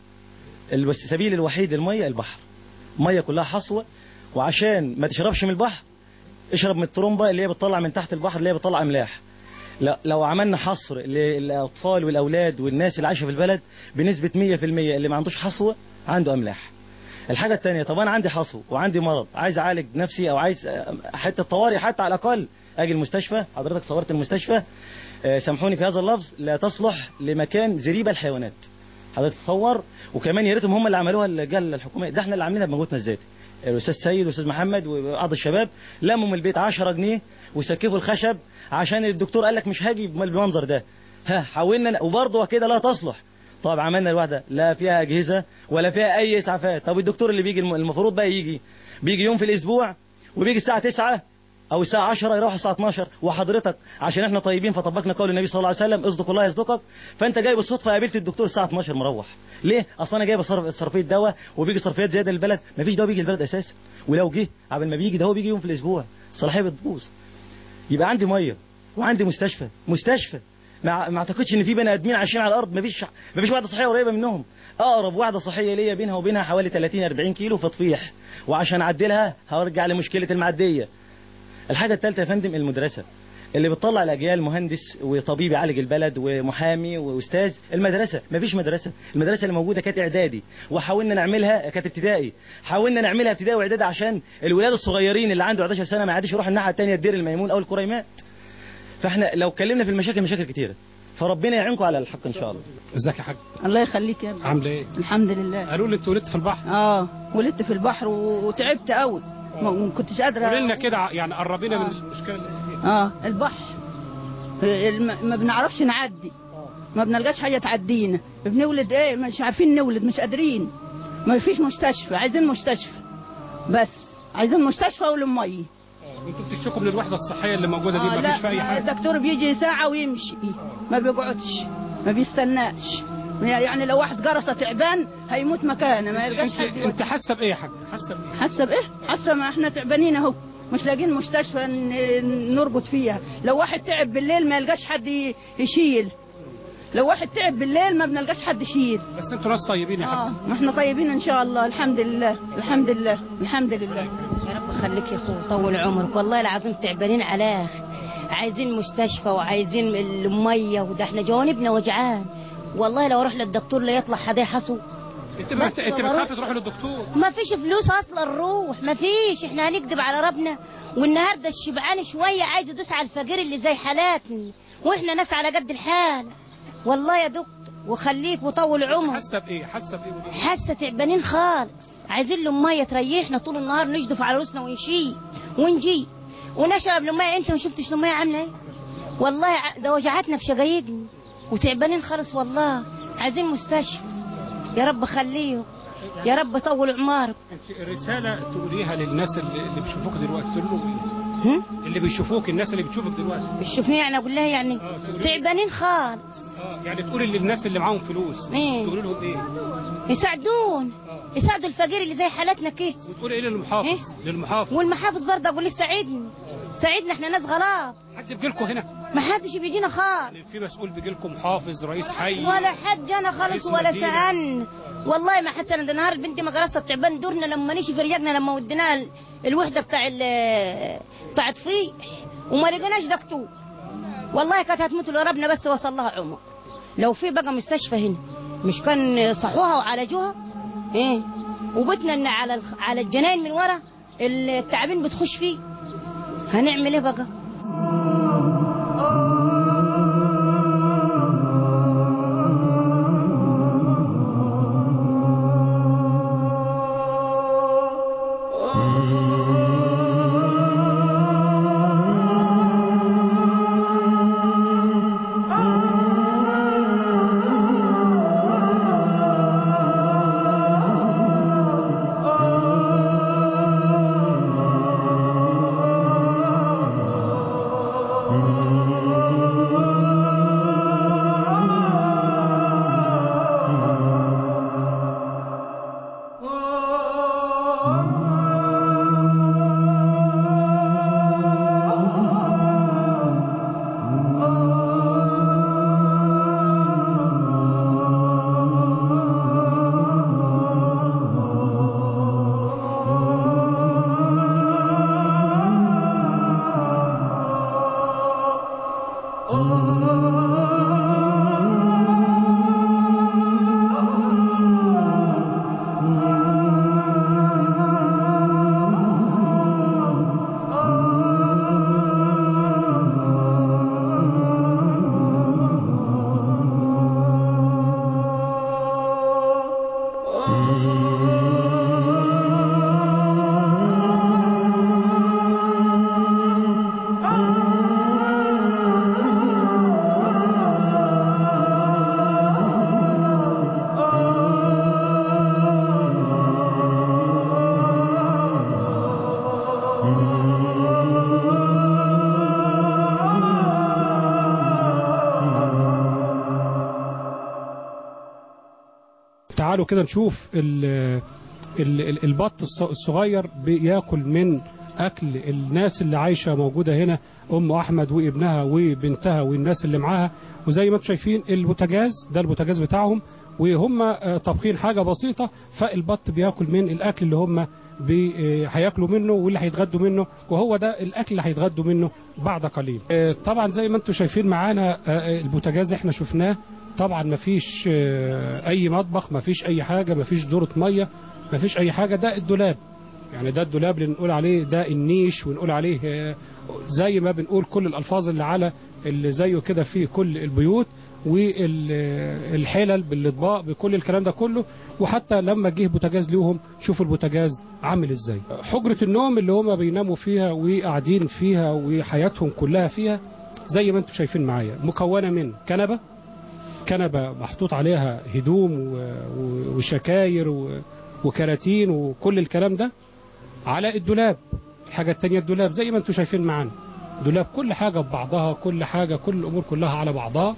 السبيل الوحيد للمية البحر مية كلها حصوة وعشان ما تشربش من البحر اشرب من الطرمبة اللي هي بتطلع من تحت البحر اللي هي بتطلع املاح لا لو عملنا حصر للاطفال والاولاد والناس اللي عايشه في البلد بنسبه 100% اللي ما عندوش حصوه عنده املاح الحاجه الثانيه طب انا عندي حصو وعندي مرض عايز اعالج نفسي او عايز حته طوارئ حتى على الاقل اجي المستشفى حضرتك صورت المستشفى آه، سامحوني في هذا اللفظ لا تصلح لمكان زريبه الحيوانات حضرتك تصور وكمان يا ريتهم هم اللي عملوها الجهه الحكوميه ده احنا اللي عاملينها بمجهودنا الذاتي الاستاذ سيد والاستاذ محمد وبعض الشباب لموا من البيت 10 جنيه وسكفوا الخشب عشان الدكتور قال لك مش هاجي بالمنظر ده ها حاولنا وبرضه كده لا تصلح طب عملنا الوحده لا فيها اجهزه ولا فيها اي اسعافات طب الدكتور اللي بيجي الم- المفروض بقى يجي بيجي يوم في الاسبوع وبيجي الساعه 9 او الساعه 10 يروح الساعه 12 وحضرتك عشان احنا طيبين فطبقنا قول النبي صلى الله عليه وسلم اصدق الله يصدقك فانت جاي بالصدفه قابلت الدكتور الساعه 12 مروح ليه اصل انا جايب صرف صرفيه دواء وبيجي صرفيات زياده للبلد مفيش دواء بيجي البلد اساسا ولو جه قبل ما بيجي ده هو بيجي يوم في الاسبوع الصلاحيه بتبوظ يبقى عندي ميه وعندي مستشفى مستشفى ما ما اعتقدش ان في بني ادمين عايشين على الارض مفيش مفيش وحده صحيه قريبه منهم اقرب وحده صحيه ليا بينها وبينها حوالي 30 40 كيلو في تطفيح وعشان اعدلها هرجع لمشكله المعديه الحاجه الثالثه يا فندم المدرسه اللي بتطلع الاجيال مهندس وطبيب يعالج البلد ومحامي واستاذ المدرسه مفيش مدرسه المدرسه اللي موجوده كانت اعدادي وحاولنا نعملها كانت ابتدائي حاولنا نعملها ابتدائي واعدادي عشان الولاد الصغيرين اللي عنده 11 سنه ما يعديش يروح الناحيه الثانيه الدير الميمون او الكريمات فاحنا لو اتكلمنا في المشاكل مشاكل كتيره فربنا يعينكم على الحق ان شاء الله ازيك يا حاج الله يخليك يا ابني عامله ايه الحمد لله قالوا لي انت ولدت في البحر اه ولدت في البحر و- وتعبت قوي ما ما كنتش قادره قولي لنا كده يعني قربينا من المشكله اللي انت فيها اه البحر الم- ما بنعرفش نعدي ما بنلقاش حاجه تعدينا بنولد ايه مش عارفين نولد مش قادرين ما فيش مستشفى عايزين مستشفى بس عايزين مستشفى وللميه انتوا بتشتكوا من الوحده الصحيه اللي موجوده دي آه ما فيش في اي لا حاجه الدكتور بيجي ساعه ويمشي ما بيقعدش ما بيستناش يعني لو واحد جرسه تعبان هيموت مكانه ما يلقاش انت حد انت حاسه بايه يا حاج حاسه بايه حاسه بايه؟ حاسه ما احنا تعبانين اهو مش لاقيين مستشفى ن- نربط فيها لو واحد تعب بالليل ما يلقاش حد ي- يشيل لو واحد تعب بالليل ما بنلقاش حد يشيل بس انتوا ناس طيبين يا حاج اه ما احنا طيبين ان شاء الله الحمد لله الحمد لله الحمد لله يا رب خليك يا اخو طول عمرك والله العظيم تعبانين على الاخر عايزين مستشفى وعايزين الميه وده احنا جوانبنا وجعان والله لو اروح للدكتور لا يطلع حدا يحصو انت ما بس انت ما بتخافي بروح. تروحي للدكتور ما فيش فلوس اصلا نروح ما فيش احنا هنكذب على ربنا والنهارده الشبعان شويه عايز يدوس على الفقير اللي زي حالاتنا واحنا ناس على قد الحال والله يا دكتور وخليك وطول عمرك حاسه بايه حاسه بايه ودي؟ حاسه تعبانين خالص عايزين له ميه تريحنا طول النهار نجدف على رؤوسنا ونشيل ونجي ونشرب الميه انت ما شفتش الميه عامله ايه والله ع- ده وجعتنا في شقايقنا وتعبانين خالص والله عايزين مستشفى يا رب خليه يا رب طول عمارك انت الرساله تقوليها للناس اللي, اللي بيشوفوك دلوقتي تقول لهم ايه؟ اللي بيشوفوك الناس اللي بتشوفك دلوقتي بتشوفني يعني اقول لها يعني تعبانين خالص اه يعني تقولي للناس اللي معاهم فلوس ايه تقولي لهم ايه؟ يساعدون يساعدوا الفقير اللي زي حالتنا كده وتقولي ايه للمحافظ؟ للمحافظ والمحافظ برضه اقول له ساعدني ساعدنا احنا ناس غراب حد بيجي لكم هنا؟ ما حدش بيجينا خالص في مسؤول بيجي لكم محافظ رئيس حي ولا حد جانا خالص رئيس ولا مدينة. سألنا والله ما حد سألنا ده نهار بنتي ما قرصت تعبان دورنا لما نيجي في رجعنا لما وديناها ال- الوحده بتاع ال- بتاع طفيح وما لقيناش دكتور والله كانت هتموت لو ربنا بس وصل لها عمر لو في بقى مستشفى هنا مش كان صحوها وعالجوها ايه وبتنا ان على الخ- على الجناين من ورا التعابين بتخش فيه هنعمل ايه بقى تعالوا كده نشوف ال ال ال البط الص- الصغير بياكل من اكل الناس اللي عايشه موجوده هنا ام احمد وابنها وبنتها والناس اللي معاها وزي ما انتم شايفين البوتاجاز ده البوتاجاز بتاعهم وهم آه، طابخين حاجه بسيطه فالبط بياكل من الاكل اللي هم بي- آه، هياكلوا منه واللي هيتغدوا منه وهو ده الاكل اللي هيتغدوا منه بعد قليل آه، طبعا زي ما انتم شايفين معانا آه، البوتاجاز احنا شفناه طبعا مفيش آه، اي مطبخ مفيش اي حاجه مفيش دورة ميه مفيش اي حاجه ده الدولاب يعني ده الدولاب اللي نقول عليه ده النيش ونقول عليه آه، زي ما بنقول كل الالفاظ اللي على اللي زيه كده في كل البيوت والحلل بالاطباق بكل الكلام ده كله وحتى لما جه بوتاجاز ليهم شوفوا البوتاجاز عامل ازاي حجرة النوم اللي هما بيناموا فيها وقاعدين فيها وحياتهم كلها فيها زي ما انتم شايفين معايا مكونة من كنبة كنبة محطوط عليها هدوم و- و- وشكاير و- وكراتين وكل الكلام ده على الدولاب الحاجة التانية الدولاب زي ما انتم شايفين معانا دولاب كل حاجة ببعضها كل حاجة كل الأمور كلها على بعضها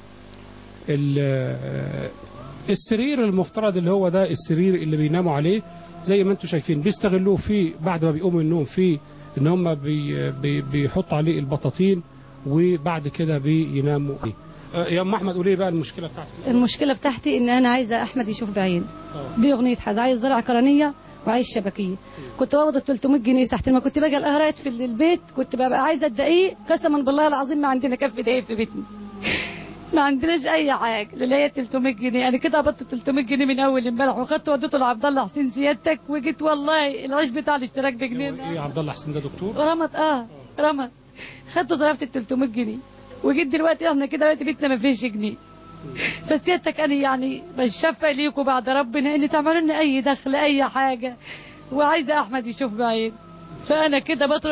ال- السرير المفترض اللي هو ده السرير اللي بيناموا عليه زي ما انتم شايفين بيستغلوه في بعد ما بيقوموا من النوم في ان هم بي بي بيحطوا عليه البطاطين وبعد كده بيناموا عليه آه، يا ام احمد قولي بقى المشكله بتاعتك المشكله بتاعتي ان انا عايزه احمد يشوف بعين دي اغنيه حد عايز زرع قرنيه وعايز شبكيه كنت بقبض 300 جنيه تحت ما كنت باجي الاهرات في البيت كنت ببقى عايزه الدقيق قسما بالله العظيم ما عندنا كف دقيق في بيتنا ما عندناش اي حاجه اللي هي 300 جنيه انا كده قبضت 300 جنيه من اول امبارح وخدت وديته لعبد الله حسين سيادتك وجيت والله العيش بتاع الاشتراك بجنيه ايه عبد الله حسين ده دكتور رمت اه رمت خدته صرفت ال 300 جنيه وجيت دلوقتي احنا كده دلوقتي بيتنا ما فيش جنيه فسيادتك انا يعني بشفى ليكم بعد ربنا ان تعملوا لنا اي دخل اي حاجه وعايزه احمد يشوف بعين فانا كده بطر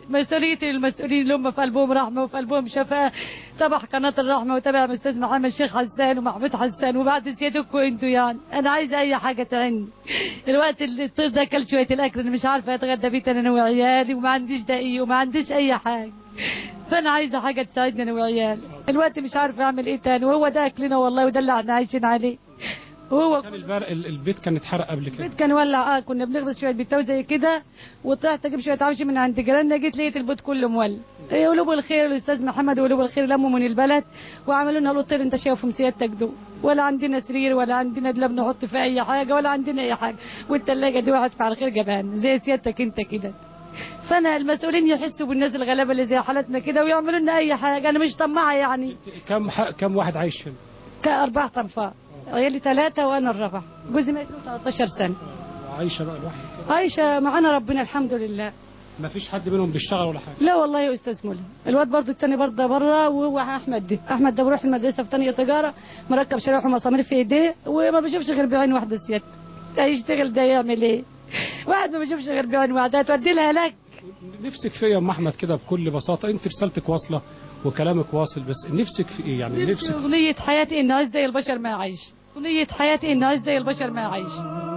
مسؤولية المسؤولين اللي هم في قلبهم رحمة وفي قلبهم شفاء تبع قناة الرحمة وتبع الأستاذ محمد الشيخ حسان ومحمود حسان وبعد سيادتكم انتوا يعني أنا عايزة أي حاجة تعني الوقت اللي الطير ده أكل شوية الأكل أنا مش عارفة أتغدى بيه أنا وعيالي وما عنديش دقيق وما عنديش أي حاجة فأنا عايزة حاجة تساعدني أنا وعيالي الوقت مش عارفة أعمل إيه تاني وهو ده أكلنا والله وده اللي احنا عايشين عليه وهو كان البر... ال- البيت كان اتحرق قبل كده البيت كان ولع اه كنا بنغرس شويه بتاو زي كده وطلعت اجيب شويه عفش من عند جيراننا جيت لقيت البيت كله مولع يقولوا بالخير الاستاذ محمد يقولوا بالخير لموا من البلد وعملوا لنا قالوا انت شايف سيادتك دول ولا عندنا سرير ولا عندنا دلاب نحط فيه اي حاجه ولا عندنا اي حاجه والثلاجه دي واحد فعل خير جابها لنا زي سيادتك انت كده فانا المسؤولين يحسوا بالناس الغلابه اللي زي حالتنا كده ويعملوا لنا اي حاجه انا مش طماعه يعني كم ح... كم واحد عايش هنا كاربعه انفار عيالي ثلاثه وانا الرابعه جوزي مات له 13 سنه عايشه بقى لوحدك عايشه معانا ربنا الحمد لله ما فيش حد منهم بيشتغل ولا حاجه لا والله يا استاذ مولى الواد برضو التاني برضه بره وهو احمد ده احمد ده بيروح المدرسه في تانية تجاره مركب شرايح ومسامير في ايديه وما بيشوفش غير بعين واحده سيادة هيشتغل ده يعمل ايه واحد ما بيشوفش غير بعين واحده هتودي لها لك نفسك في ايه يا ام احمد كده بكل بساطه انت رسالتك واصله وكلامك واصل بس نفسك في ايه يعني نفسي نفسك اغنيه حياتي ان عايز زي البشر ما يعيش اغنيه حياتي ان عايز زي البشر ما يعيش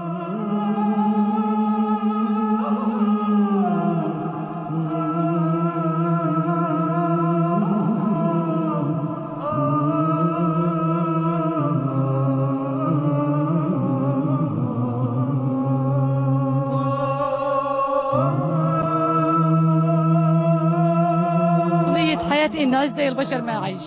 اغنيه حياتي ان عايز زي البشر ما يعيش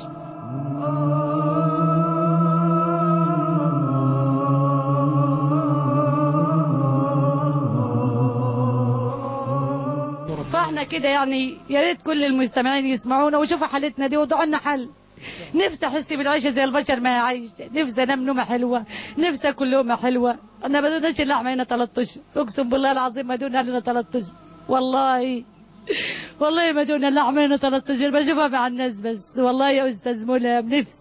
فاحنا كده يعني يا ريت كل المستمعين يسمعونا ويشوفوا حالتنا دي ويضعوا لنا حل نفسي احس بالعيشه زي البشر ما يعيش نفسي انام نومه حلوه نفسي اكل لقمه حلوه انا ما دوناش اللحمه هنا 13 اقسم بالله العظيم ما دونا لنا 13 والله والله ما دونا اللحمه هنا 13 بشوفها مع الناس بس والله يا استاذ ملهم نفسي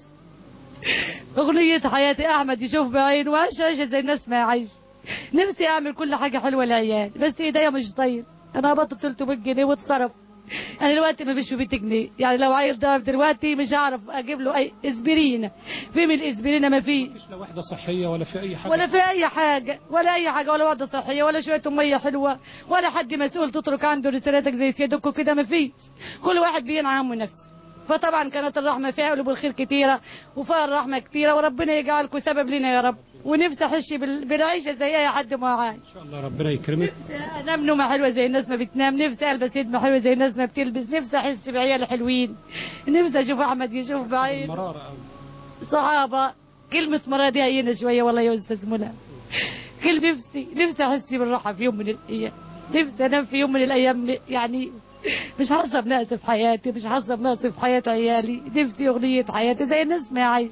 اغنيه حياتي احمد يشوف بعينه وعيش عيشه زي الناس ما يعيش نفسي اعمل كل حاجه حلوه للعيال بس ايديا مش طاير انا قبضت 300 جنيه واتصرف انا دلوقتي ما فيش في 100 جنيه يعني لو عيل ضعف دلوقتي مش هعرف اجيب له اي اسبرين في من الاسبرين ما فيش لا وحده صحيه ولا في اي حاجه ولا في اي حاجه ولا اي حاجه ولا وعده صحيه ولا شويه ميه حلوه ولا حد مسؤول تترك عنده رسالتك زي سيادتكم كده ما فيش كل واحد بينعى همه نفسه فطبعا كانت الرحمه فيها قلوب الخير كتيره وفيها الرحمه كتيره وربنا يجعلكم سبب لنا يا رب ونفسي احش بال- بالعيشه زي اي حد ما عايش ان شاء الله ربنا يكرمك انام نومه حلوه زي الناس ما بتنام نفسي البس هدمه حلوه زي الناس ما بتلبس نفسي احس بعيال حلوين نفسي اشوف احمد يشوف بعين مراره قوي صحابه كلمه مرة دي هينه شويه والله يا استاذ منى كل نفسي نفسي احس بالراحه في يوم من الايام نفسي انام في يوم من الايام يعني مش حاسه بنقص في حياتي مش حاسه بنقص في حياه عيالي نفسي اغنيه حياتي زي الناس ما عايش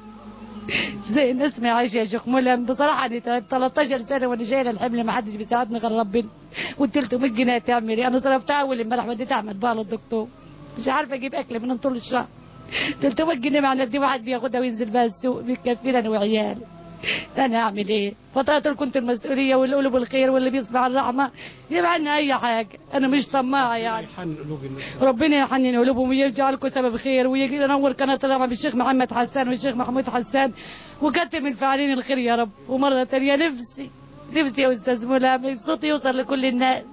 زي الناس ما عايش يا شيخ ملهم بصراحه انا تعبت 13 سنه وانا شايله الحمل ما حدش بيساعدني غير ربنا وال 300 جنيه تعمل ايه انا صرفتها اول امبارح وديت احمد بقى للدكتور مش عارفه اجيب اكل من طول الشهر 300 جنيه معنى دي واحد بياخدها وينزل بها السوق بيكفينا انا وعيالي انا اعمل ايه فترات اللي كنت المسؤوليه واللي قلوب الخير واللي بيصبح الرحمه يبقى لنا اي حاجه انا مش طماعه يعني حن قلوب الناس ربنا يحنن قلوبهم ويجعلكم سبب خير وينور قناه الرحمه بالشيخ محمد حسان والشيخ محمود حسان وكتر من فاعلين الخير يا رب ومره ثانيه نفسي نفسي يا استاذ ملهم صوتي يوصل لكل الناس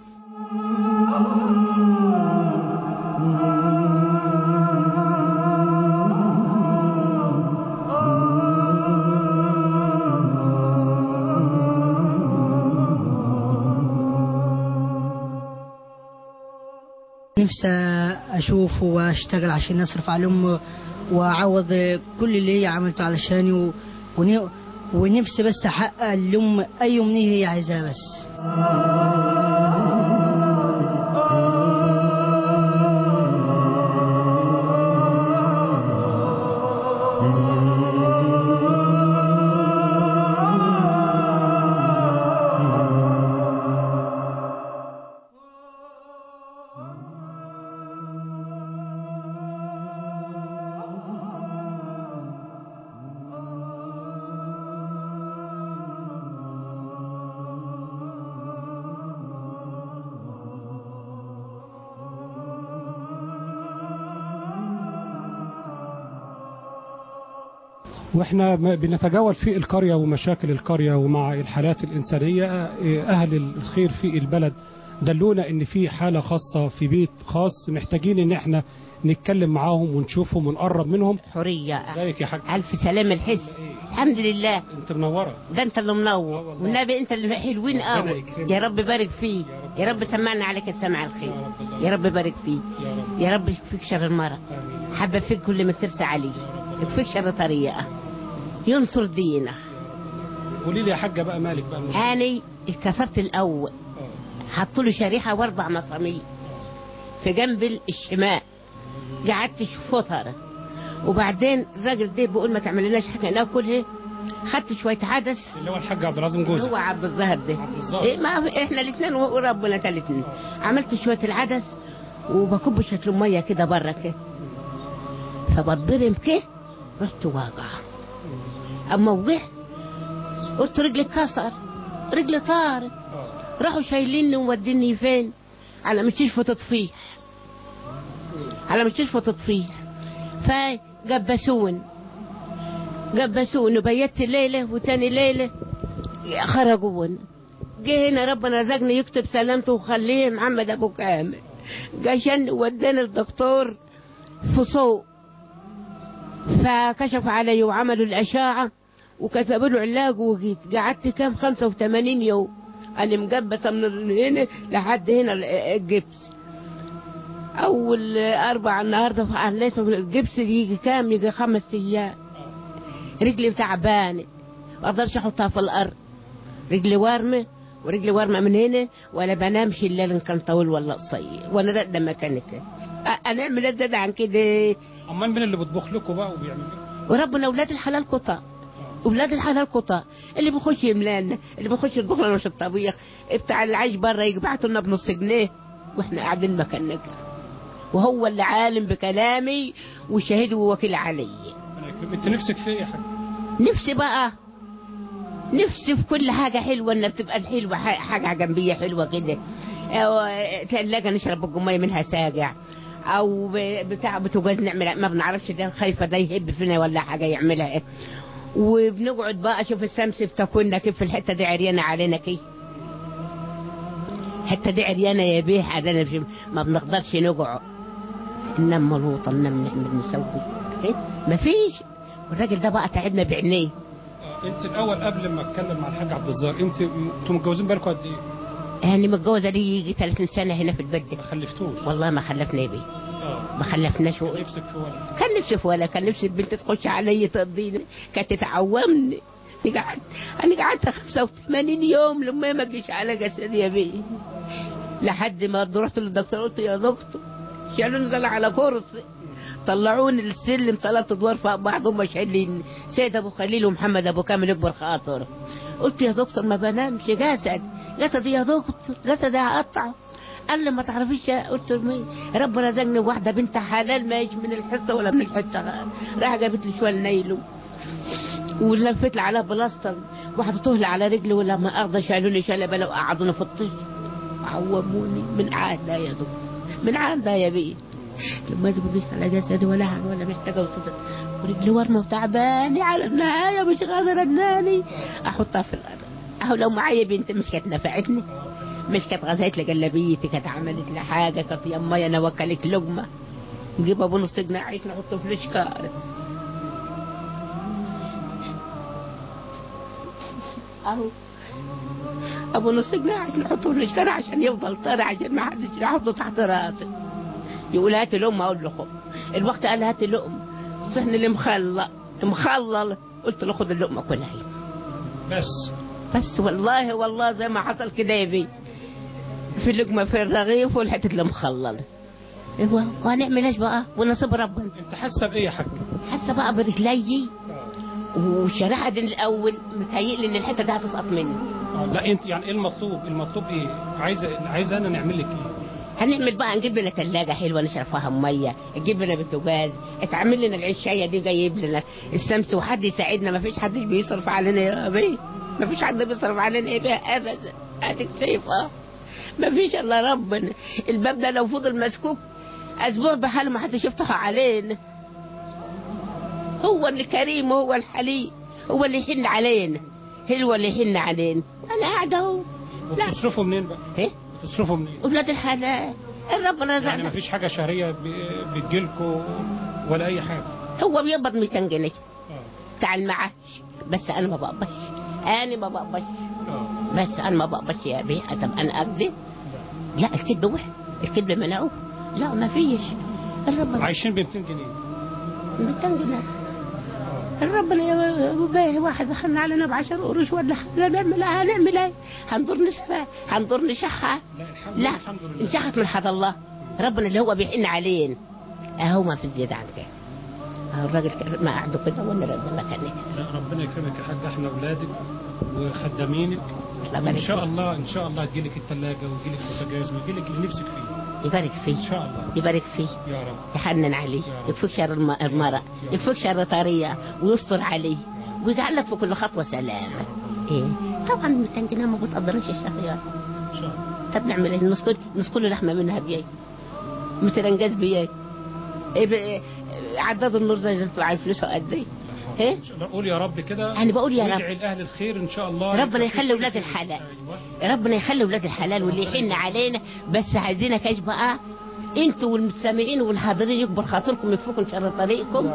نفسي اشوف واشتغل عشان اصرف على امي واعوض كل اللي هي عملته علشاني و... ون... ونفسي بس احقق لام اي امنيه هي عايزاها بس واحنا م- بنتجول في القرية ومشاكل القرية ومع الحالات الإنسانية آه، أهل الخير في البلد دلونا إن في حالة خاصة في بيت خاص محتاجين إن احنا نتكلم معاهم ونشوفهم ونقرب منهم حرية ازيك يا حاج ألف سلام الحس الحمد لله انت منورة ده انت اللي منور والنبي انت اللي حلوين ربنا قوي يكرمك. يا رب بارك فيك يا رب سمعنا عليك السمع الخير يا رب بارك فيك يا رب يكفيك شر المرض حبب فيك كل ما ترسى عليه يكفيك شر طريقه ينصر دينه قولي لي يا حاجة بقى مالك بقى مش اني اتكسرت الاول حطوا له شريحه واربع مسامير في جنب الشمال قعدت فتره وبعدين الراجل ده بيقول ما تعملناش حاجه ناكلها خدت شويه عدس اللي هو الحاج عبد العظيم جوزك هو عبد الظاهر ده الظاهر. إيه ما احنا الاثنين وربنا تالتنا عملت شويه العدس وبكب شويه ميه كده بره كده فبتضرم كده رحت واقع اما وقعت قلت رجلي اتكسر رجلي طار راحوا شايليني وموديني فين على مستشفى تطفيح على مستشفى تطفيح فجبسون جبسون وبيت ليلة وتاني ليلة خرجون جه هنا ربنا رزقني يكتب سلامته وخليه محمد ابو كامل عشان وداني الدكتور في سوق فكشف علي وعملوا الاشعه وكتبوا له علاج وجيت قعدت كام 85 يوم انا مجبسه من هنا لحد هنا الجبس اول اربع النهارده فعليته الجبس يجي كام يجي خمس ايام رجلي تعبانه ما اقدرش احطها في الارض رجلي وارمه ورجلي وارمه من هنا ولا بنامش الليل ان كان طويل ولا قصير وانا راقده مكانك هنعمل ايه زيادة عن كده امال مين اللي بيطبخ لكم بقى وبيعمل لكم وربنا اولاد الحلال قطع اولاد الحلال قطع اللي بيخش يملانا اللي بيخش يطبخ لنا مش الطبيخ بتاع العيش بره يبعتوا لنا بنص جنيه واحنا قاعدين مكاننا وهو اللي عالم بكلامي وشهيد ووكيل علي انت نفسك في ايه يا حاج نفسي بقى نفسي في كل حاجة حلوة انها بتبقى الحلوة ح- حاجة جنبية حلوة كده أو تلاجة نشرب الجمية منها ساجع او ب- بتاع بتوجاز نعمل ما بنعرفش ده خايفة ده يهب فينا ولا حاجة يعملها ايه وبنقعد بقى اشوف الشمس بتاكلنا كيف في الحتة دي عريانة علينا كيف الحتة دي عريانة يا بيه علينا مش- ما بنقدرش نقعد ننام ملوطة ننام نعمل نسوي إيه؟ مفيش والراجل ده بقى تعبنا بعينيه انت الاول قبل ما اتكلم مع الحاج عبد الظاهر انت انتوا متجوزين بالكم قد ايه؟ يعني متجوزة لي يجي 30 سنة هنا في البلد ما خلفتوش والله ما خلفنا بيه اه ما خلفناش و... نفسك في ولد كان نفسي في ولا كان نفسي البنت تخش علي تقضيني كانت تعومني أنا قعدت أنا قعدت 85 يوم لما ما تجيش على جسدي يا بيه لحد ما رحت للدكتور قلت يا دكتور شالوني ده على كرسي طلعوني السلم ثلاث ادوار فوق بعض هم شايلين سيد ابو خليل ومحمد ابو كامل يكبر خاطر قلت يا دكتور ما بنامش جسد جسدي يا دكتور جسدي هقطعه قال لي ما تعرفيش يا- قلت له مين ربنا رزقني بواحده بنت حلال ما يجي من الحصه ولا من الحته راح جابت لي شويه نايلو ولفت لي عليها بلاستر وحطيته لي على رجلي ولما اخذ شالوني شلبه وقعدوني في الطش عوموني من عهدها يا دكتور من عهدها يا بيه لما تبقيش على جسدي ولا حاجه ولا محتاجه وصدق ورجلي ورمه وتعباني على النهايه مش قادره اناني احطها في الارض اهو لو معايا بنت مش كانت نفعتني مش كانت غزيت لي جلابيتي كانت عملت لي حاجه كانت يما انا وكلك لقمه نجيب ابو نص جنيه عيش نحطه في الاشكار اهو ابو نص جنيه عيش نحطه في الاشكار عشان يفضل طري عشان ما حدش يحطه تحت راسي يقول هات لقمه اقول له خد الوقت قال هات لقمه الصحن اللي مخلل مخلل قلت له خد اللقمه كلها بس بس والله والله زي ما حصل كده يا بيه في لقمه في الرغيف والحته اللي مخلله ايوه وهنعمل ايش بقى ونصيب ربنا انت حاسه بايه يا حاج حاسه بقى برجلي والشريحه دي الاول متهيئلي ان الحته دي هتسقط مني آه، لا انت يعني ايه المطلوب المطلوب ايه عايزه عايزه انا نعمل لك ايه هنعمل بقى نجيب لنا ثلاجة حلوة نشرب فيها مية نجيب لنا بوتاجاز اتعمل لنا العشاية دي جايب لنا الشمس وحد يساعدنا ما فيش حد بيصرف علينا يا بيه ما فيش حد بيصرف علينا ايه بقى ابدا اديك شايفة ما فيش الا ربنا الباب ده لو فضل مسكوك اسبوع بحاله ما حدش يفتح علينا هو اللي كريم وهو الحليم هو اللي يحن علينا هو اللي يحن علينا انا قاعده اهو لا بتصرفوا منين بقى؟ ايه بتصرفوا منين؟ ولاد الحلال ربنا يعني رزقنا مفيش حاجة شهرية ب- بتجيلكوا ولا أي حاجة هو بيقبض 200 جنيه بتاع المعاش بس انا ما بقبضش انا ما بقبضش بس انا ما بقبضش يا بيه طب انا اكذب لا الكذب وحش الكذب منعوه لا ما فيش الرب عايشين ب 200 جنيه 200 جنيه ربنا يا باهي واحد دخلنا علينا ب 10 قروش ولا حاجه نعمل ايه هنعمل ايه؟ هندور نسفه هندور نشحها لا انشحت من حد الله ربنا اللي هو بيحن علينا اهو ما في زياده عن كده اهو الراجل كده ما قعدوا كده ولا لا ده مكان كده لا ربنا يكرمك يا حاج احنا اولادك وخدامينك الله وان يبارك شاء الله ان شاء الله تجيلك الثلاجه ويجيلك البوتاجاز ويجيلك اللي نفسك فيه يبارك فيه ان شاء الله يبارك فيه يا رب يحنن عليه يكفيك شر الم- المرأة يكفيك شر طرية ويستر عليه ويجعلك في كل خطوة سلامة ايه طبعا 200 جنيه ما بتقدرش الشهريات ان شاء الله طب نعمل ايه نسكل نسكل لحمة منها بياي مترنجاز بياي ايه ب- إيه عداد النور ده اللي على فلوسه قد ايه ايه قول يا رب كده أنا بقول يا رب. وادعي لاهل الخير ان شاء الله ربنا يخلي ولاد الحلال ربنا يخلي ولاد الحلال واللي يحن علينا بس عايزينك ايش بقى انتوا والمتسامعين والحاضرين يكبر خاطركم يكفوكم شر طريقكم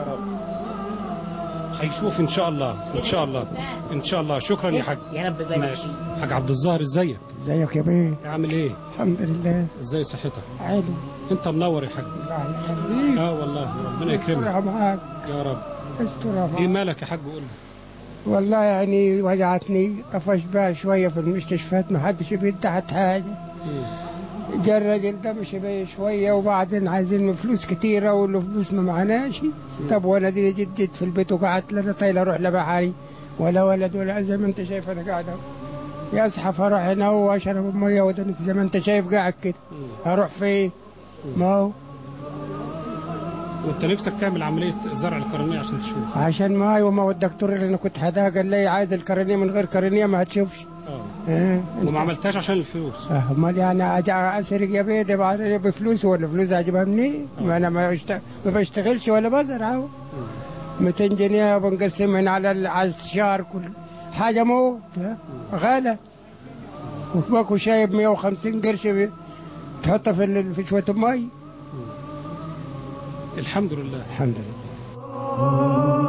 هيشوف ان شاء الله ان شاء الله ان شاء الله شكرا يا حاج يا رب يبارك ماشي حاج عبد الظاهر ازيك ازيك يا بيه عامل ايه الحمد لله ازاي صحتك عالي انت منور يا حاج اه والله ربنا استرها يكرمك معاك يا رب استرها ايه معاك مالك يا حاج قول لي والله يعني وجعتني طفش بقى شوية في المستشفيات ما حدش بيدعت حاجة جا الراجل ده مش بيه شوية وبعدين عايزين فلوس كتيرة واللي فلوس ما معناش طب وانا دي جديد في البيت وقعدت لا طايلة اروح لبحري ولا ولد ولا زي ما انت شايف انا قاعد اهو يزحف اروح هنا واشرب المية وده زي ما انت شايف قاعد كده اروح فين ما هو وانت نفسك تعمل عمليه زرع القرنيه عشان تشوف عشان ما ايوه ما هو الدكتور اللي انا كنت حداه قال لي عايز القرنية من غير قرنية ما هتشوفش اه اه وما عملتهاش عشان الفلوس آه، امال يعني أج- اسرق يا بيه ده بعدين بفلوس ولا فلوس اجيبها منين؟ ما انا ما, بشت... ما بشتغلش ولا بزرع اهو 200 جنيه بنقسمهم على ال- على الشهر كل حاجه موت ها؟ غالى وباكو شايب 150 قرش بي- تحطها في ال- في شويه مي الحمد لله الحمد لله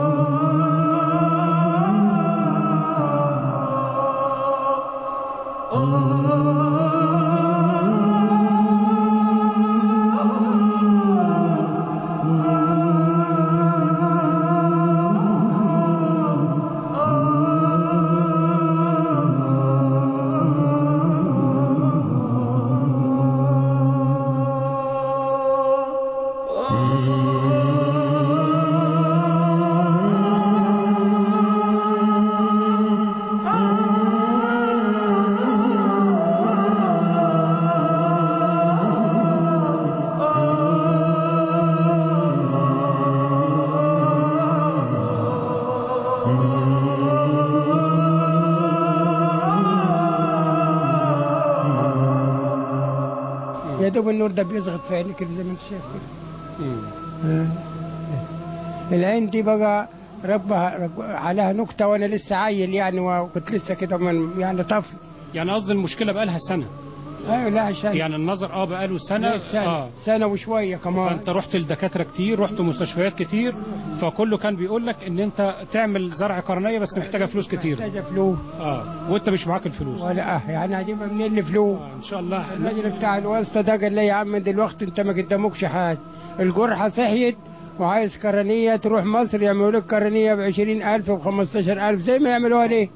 يا دوب النور ده بيزغط في عينك كده زي ما انت شايف كده آه. العين دي بقى ربها رب عليها نكته وانا لسه عيل يعني وكنت لسه كده من يعني طفل يعني قصدي المشكله بقالها سنه ايوه لا عشان يعني النظر اه بقاله سنه لا، سنة. اه سنه وشويه كمان فانت رحت لدكاتره كتير رحت مستشفيات كتير فكله كان بيقول لك ان انت تعمل زرع قرنيه بس محتاجه فلوس كتير محتاجه فلوس اه وانت مش معاك الفلوس ولا اه يعني اجيبها منين الفلوس ان شاء الله الراجل بتاع الواسطه ده قال لي يا عم دلوقتي انت ما قدامكش حاجه الجرحه صحيت وعايز قرنيه تروح مصر يعملوا لك قرنيه ب 20000 وب 15000 زي ما يعملوها ليه؟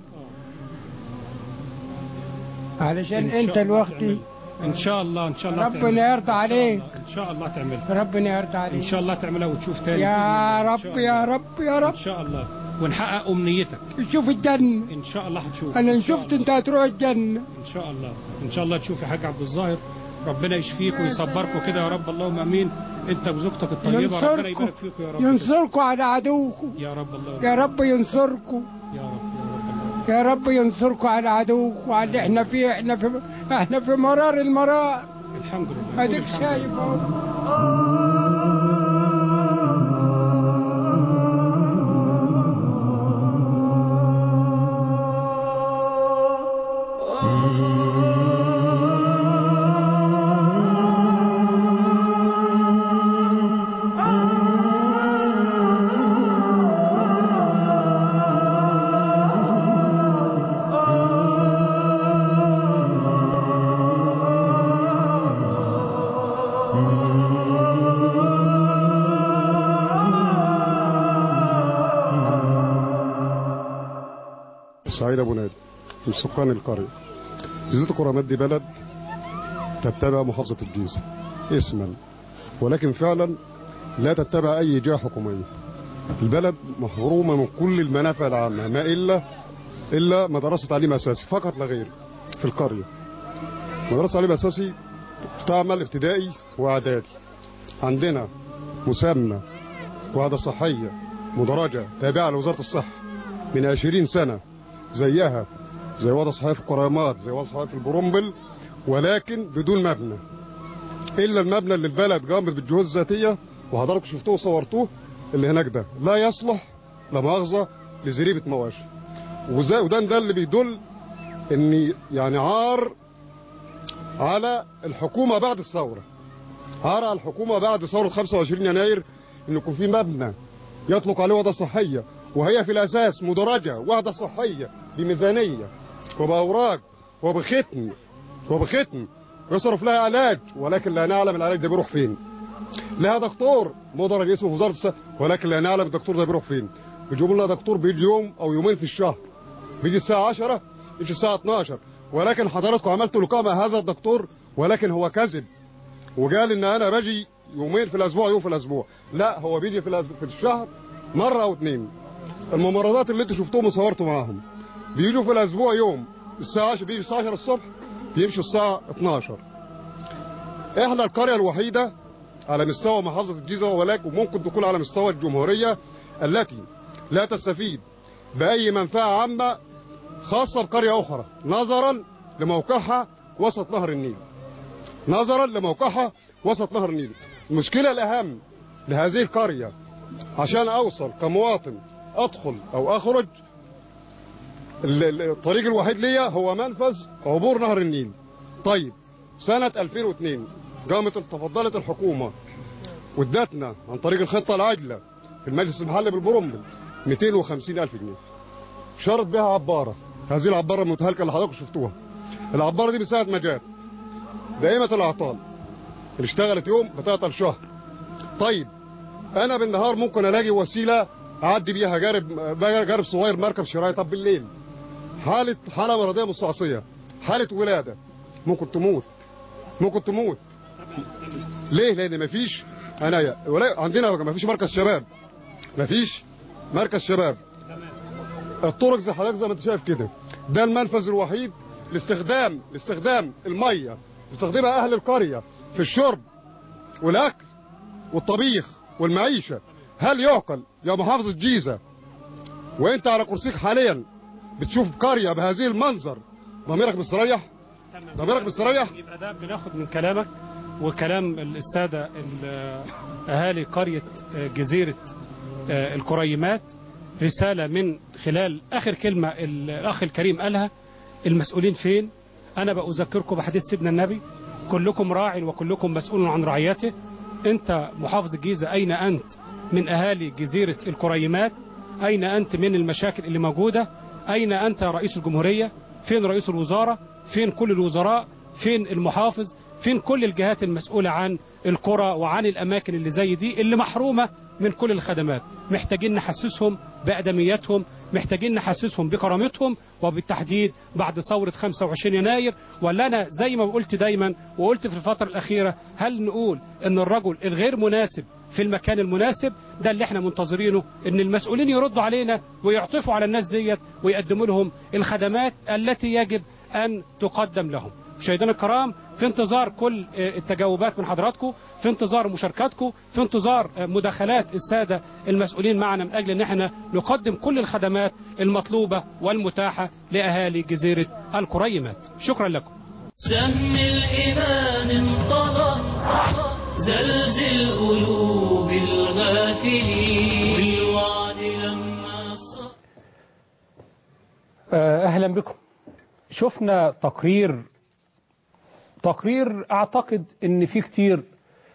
علشان إن شاء انت الله الوقت تعمل. ان شاء الله ان شاء الله ربنا تعملها. يرضى عليك ان شاء الله تعملها ربنا يرضى عليك ان شاء الله تعملها وتشوف تاني يا بإذن الله. إن رب شاء يا الله. رب يا رب ان شاء الله ونحقق امنيتك شوف الجنه ان شاء الله هتشوف انا إن إن شاء شفت انت هتروح الجنه ان شاء الله ان شاء الله تشوف يا حاج عبد الظاهر ربنا يشفيك ويصبركم كده يا رب اللهم امين انت وزوجتك الطيبه ربنا ينصركم يبارك فيكم يا رب ينصركم على عدوكم يا رب الله يا رب ينصركم يا رب يا رب ينصركم على عدوكم وعلى اللي احنا فيه احنا في احنا في مرار المرار الحمد لله اديك الحمد شايف لله. اهو سعيد ابو نادي من سكان القريه جزيره الكرامات دي بلد تتبع محافظه الجيزه اسما ولكن فعلا لا تتبع اي جهه حكوميه البلد محرومه من كل المنافع العامه ما الا الا مدرسه تعليم اساسي فقط لا غير في القريه مدرسه تعليم اساسي تعمل ابتدائي واعدادي عندنا مسمى وحده صحيه مدرجه تابعه لوزاره الصحه من 20 سنه زيها زي وضع صحيح في الكرامات زي وضع صحيح في البرومبل ولكن بدون مبنى الا المبنى اللي البلد قامت بالجهود الذاتيه وحضراتكم شفتوه وصورتوه اللي هناك ده لا يصلح لا مؤاخذه لزريبه مواشي وزي وده ده اللي بيدل ان يعني عار على الحكومه بعد الثوره عار على الحكومه بعد ثوره 25 يناير ان يكون في مبنى يطلق عليه وحده صحيه وهي في الاساس مدرجه وحده صحيه بميزانيه وباوراق وبختم وبختم يصرف لها علاج ولكن لا نعلم العلاج ده بيروح فين لها دكتور مدرج اسمه في وزاره الصحه ولكن لا نعلم الدكتور ده بيروح فين بيجيبوا لنا دكتور بيجي يوم او يومين في الشهر بيجي الساعه 10 يجي الساعه 12 ولكن حضراتكم عملتوا لقاء مع هذا الدكتور ولكن هو كذب وقال ان انا باجي يومين في الاسبوع يوم في الاسبوع لا هو بيجي في, الأز... في الشهر مره او اتنين الممرضات اللي انتوا شفتوهم وصورتوا معاهم بيجوا في الاسبوع يوم الساعه 10 بيجي الساعه 10 الصبح بيمشوا الساعه 12 احنا القريه الوحيده على مستوى محافظه الجيزه ولكن وممكن تكون على مستوى الجمهوريه التي لا تستفيد باي منفعه عامه خاصه بقريه اخرى نظرا لموقعها وسط نهر النيل نظرا لموقعها وسط نهر النيل المشكله الاهم لهذه القريه عشان اوصل كمواطن ادخل او اخرج الطريق الوحيد ليا هو منفذ عبور نهر النيل طيب سنة 2002 قامت تفضلت الحكومة وادتنا عن طريق الخطة العاجلة في المجلس المحلي بالبرمبل 250 ألف جنيه شرط بها عبارة هذه العبارة المتهالكة اللي حضراتكم شفتوها العبارة دي من ساعة ما جات دائمة الأعطال اللي اشتغلت يوم بتعطل شهر طيب أنا بالنهار ممكن ألاقي وسيلة أعدي بيها جارب جارب صغير مركب شرايط طب بالليل حالة حالة مرضية مستعصية حالة ولادة ممكن تموت ممكن تموت ليه لان مفيش عناية ولا عندنا مفيش مركز شباب مفيش مركز شباب الطرق زي حضرتك زي ما انت شايف كده ده المنفذ الوحيد لاستخدام لاستخدام الميه بيستخدمها اهل القريه في الشرب والاكل والطبيخ والمعيشه هل يعقل يا محافظ الجيزه وانت على كرسيك حاليا بتشوف قريه بهذه المنظر ضميرك مستريح ضميرك مستريح يبقى ده بناخد من كلامك وكلام السادة أهالي قرية جزيرة الكريمات رسالة من خلال آخر كلمة الأخ الكريم قالها المسؤولين فين أنا بأذكركم بحديث سيدنا النبي كلكم راع وكلكم مسؤول عن رعيته أنت محافظ الجيزة أين أنت من أهالي جزيرة الكريمات أين أنت من المشاكل اللي موجودة أين أنت رئيس الجمهورية فين رئيس الوزارة فين كل الوزراء فين المحافظ فين كل الجهات المسؤولة عن القرى وعن الأماكن اللي زي دي اللي محرومة من كل الخدمات محتاجين نحسسهم بأدمياتهم محتاجين نحسسهم بكرامتهم وبالتحديد بعد ثورة 25 يناير ولا أنا زي ما قلت دايما وقلت في الفترة الأخيرة هل نقول أن الرجل الغير مناسب في المكان المناسب ده اللي احنا منتظرينه ان المسؤولين يردوا علينا ويعطفوا على الناس ديت ويقدموا لهم الخدمات التي يجب ان تقدم لهم مشاهدينا الكرام في انتظار كل التجاوبات من حضراتكم في انتظار مشاركاتكم في انتظار مداخلات السادة المسؤولين معنا من أجل أن احنا نقدم كل الخدمات المطلوبة والمتاحة لأهالي جزيرة الكريمات شكرا لكم سهم الإيمان انطلق زلزل قلوب الغافلين بالوعد لما صار أهلا بكم شفنا تقرير تقرير أعتقد أن في كتير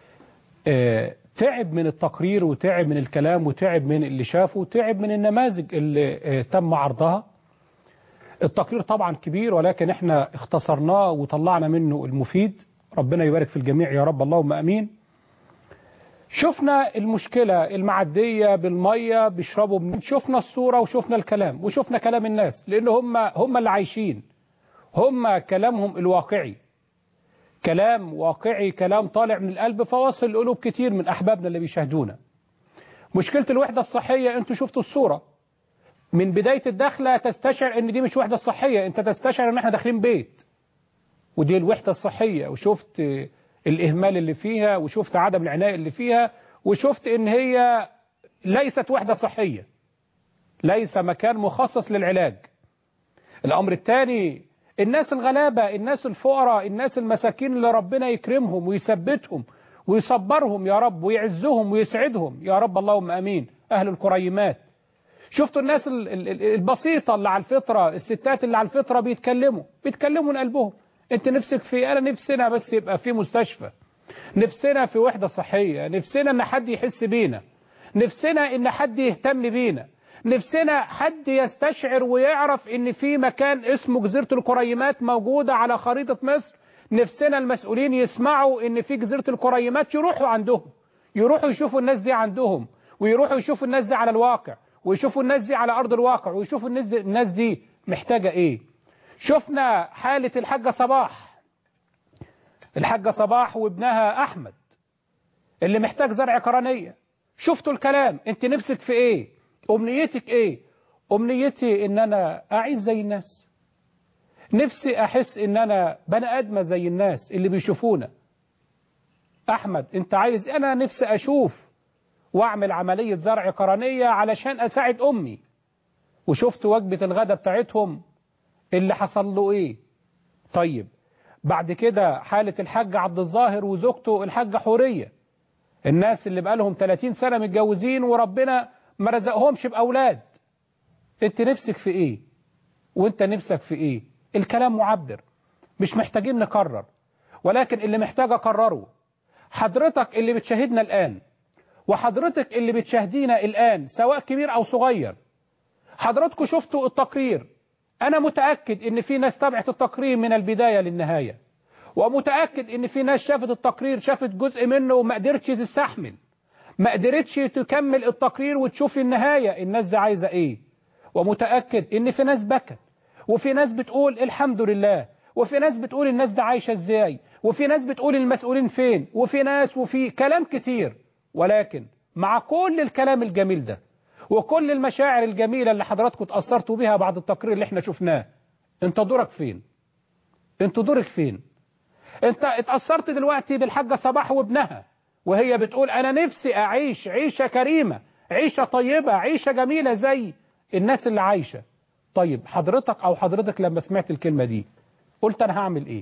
تعب من التقرير وتعب من الكلام وتعب من اللي شافه وتعب من النماذج اللي تم عرضها التقرير طبعا كبير ولكن احنا اختصرناه وطلعنا منه المفيد ربنا يبارك في الجميع يا رب اللهم امين شفنا المشكلة المعدية بالمية بيشربوا من شفنا الصورة وشفنا الكلام وشفنا كلام الناس لأن هم هم اللي عايشين هم كلامهم الواقعي كلام واقعي كلام طالع من القلب فواصل قلوب كتير من أحبابنا اللي بيشاهدونا مشكلة الوحدة الصحية انتوا شفتوا الصورة من بداية الدخلة تستشعر ان دي مش وحدة صحية انت تستشعر ان احنا داخلين بيت ودي الوحدة الصحية وشفت الإهمال اللي فيها وشفت عدم العناية اللي فيها وشفت ان هي ليست وحدة صحية ليس مكان مخصص للعلاج الأمر الثاني الناس الغلابة الناس الفقراء الناس المساكين اللي ربنا يكرمهم ويثبتهم ويصبرهم يا رب ويعزهم ويسعدهم يا رب اللهم أمين أهل الكريمات شفتوا الناس البسيطة اللي على الفطرة الستات اللي على الفطرة بيتكلموا بيتكلموا من قلبهم انت نفسك في انا نفسنا بس يبقى في مستشفى نفسنا في وحدة صحية نفسنا ان حد يحس بينا نفسنا ان حد يهتم بينا نفسنا حد يستشعر ويعرف ان في مكان اسمه جزيرة الكريمات موجودة على خريطة مصر نفسنا المسؤولين يسمعوا ان في جزيرة الكريمات يروحوا عندهم يروحوا يشوفوا الناس دي عندهم ويروحوا يشوفوا الناس دي على الواقع ويشوفوا الناس دي على ارض الواقع ويشوفوا الناس دي, الناس دي محتاجة ايه شفنا حالة الحاجة صباح الحاجة صباح وابنها احمد اللي محتاج زرع قرنية شفتوا الكلام انت نفسك في ايه امنيتك ايه امنيتي ان انا اعيش زي الناس نفسي احس ان انا بني ادمه زي الناس اللي بيشوفونا احمد انت عايز انا نفسي اشوف واعمل عملية زرع قرنية علشان اساعد امي وشفت وجبة الغداء بتاعتهم اللي حصل له ايه طيب بعد كده حالة الحاج عبد الظاهر وزوجته الحاجة حورية الناس اللي بقالهم 30 سنة متجوزين وربنا ما رزقهمش بأولاد انت نفسك في ايه وانت نفسك في ايه الكلام معبر مش محتاجين نكرر ولكن اللي محتاج اكرره حضرتك اللي بتشاهدنا الآن وحضرتك اللي بتشاهدينا الآن سواء كبير أو صغير حضراتكم شفتوا التقرير أنا متأكد إن في ناس تابعت التقرير من البداية للنهاية ومتأكد إن في ناس شافت التقرير شافت جزء منه وما قدرتش تستحمل ما قدرتش تكمل التقرير وتشوف النهاية الناس دي عايزة إيه ومتأكد إن في ناس بكت وفي ناس بتقول الحمد لله وفي ناس بتقول الناس دي عايشة إزاي وفي ناس بتقول المسؤولين فين وفي ناس وفي كلام كتير ولكن مع كل الكلام الجميل ده وكل المشاعر الجميلة اللي حضراتكم تأثرتوا بها بعد التقرير اللي احنا شفناه انت دورك فين انت دورك فين انت اتأثرت دلوقتي بالحاجة صباح وابنها وهي بتقول انا نفسي اعيش عيشة كريمة عيشة طيبة عيشة جميلة زي الناس اللي عايشة طيب حضرتك او حضرتك لما سمعت الكلمة دي قلت انا هعمل ايه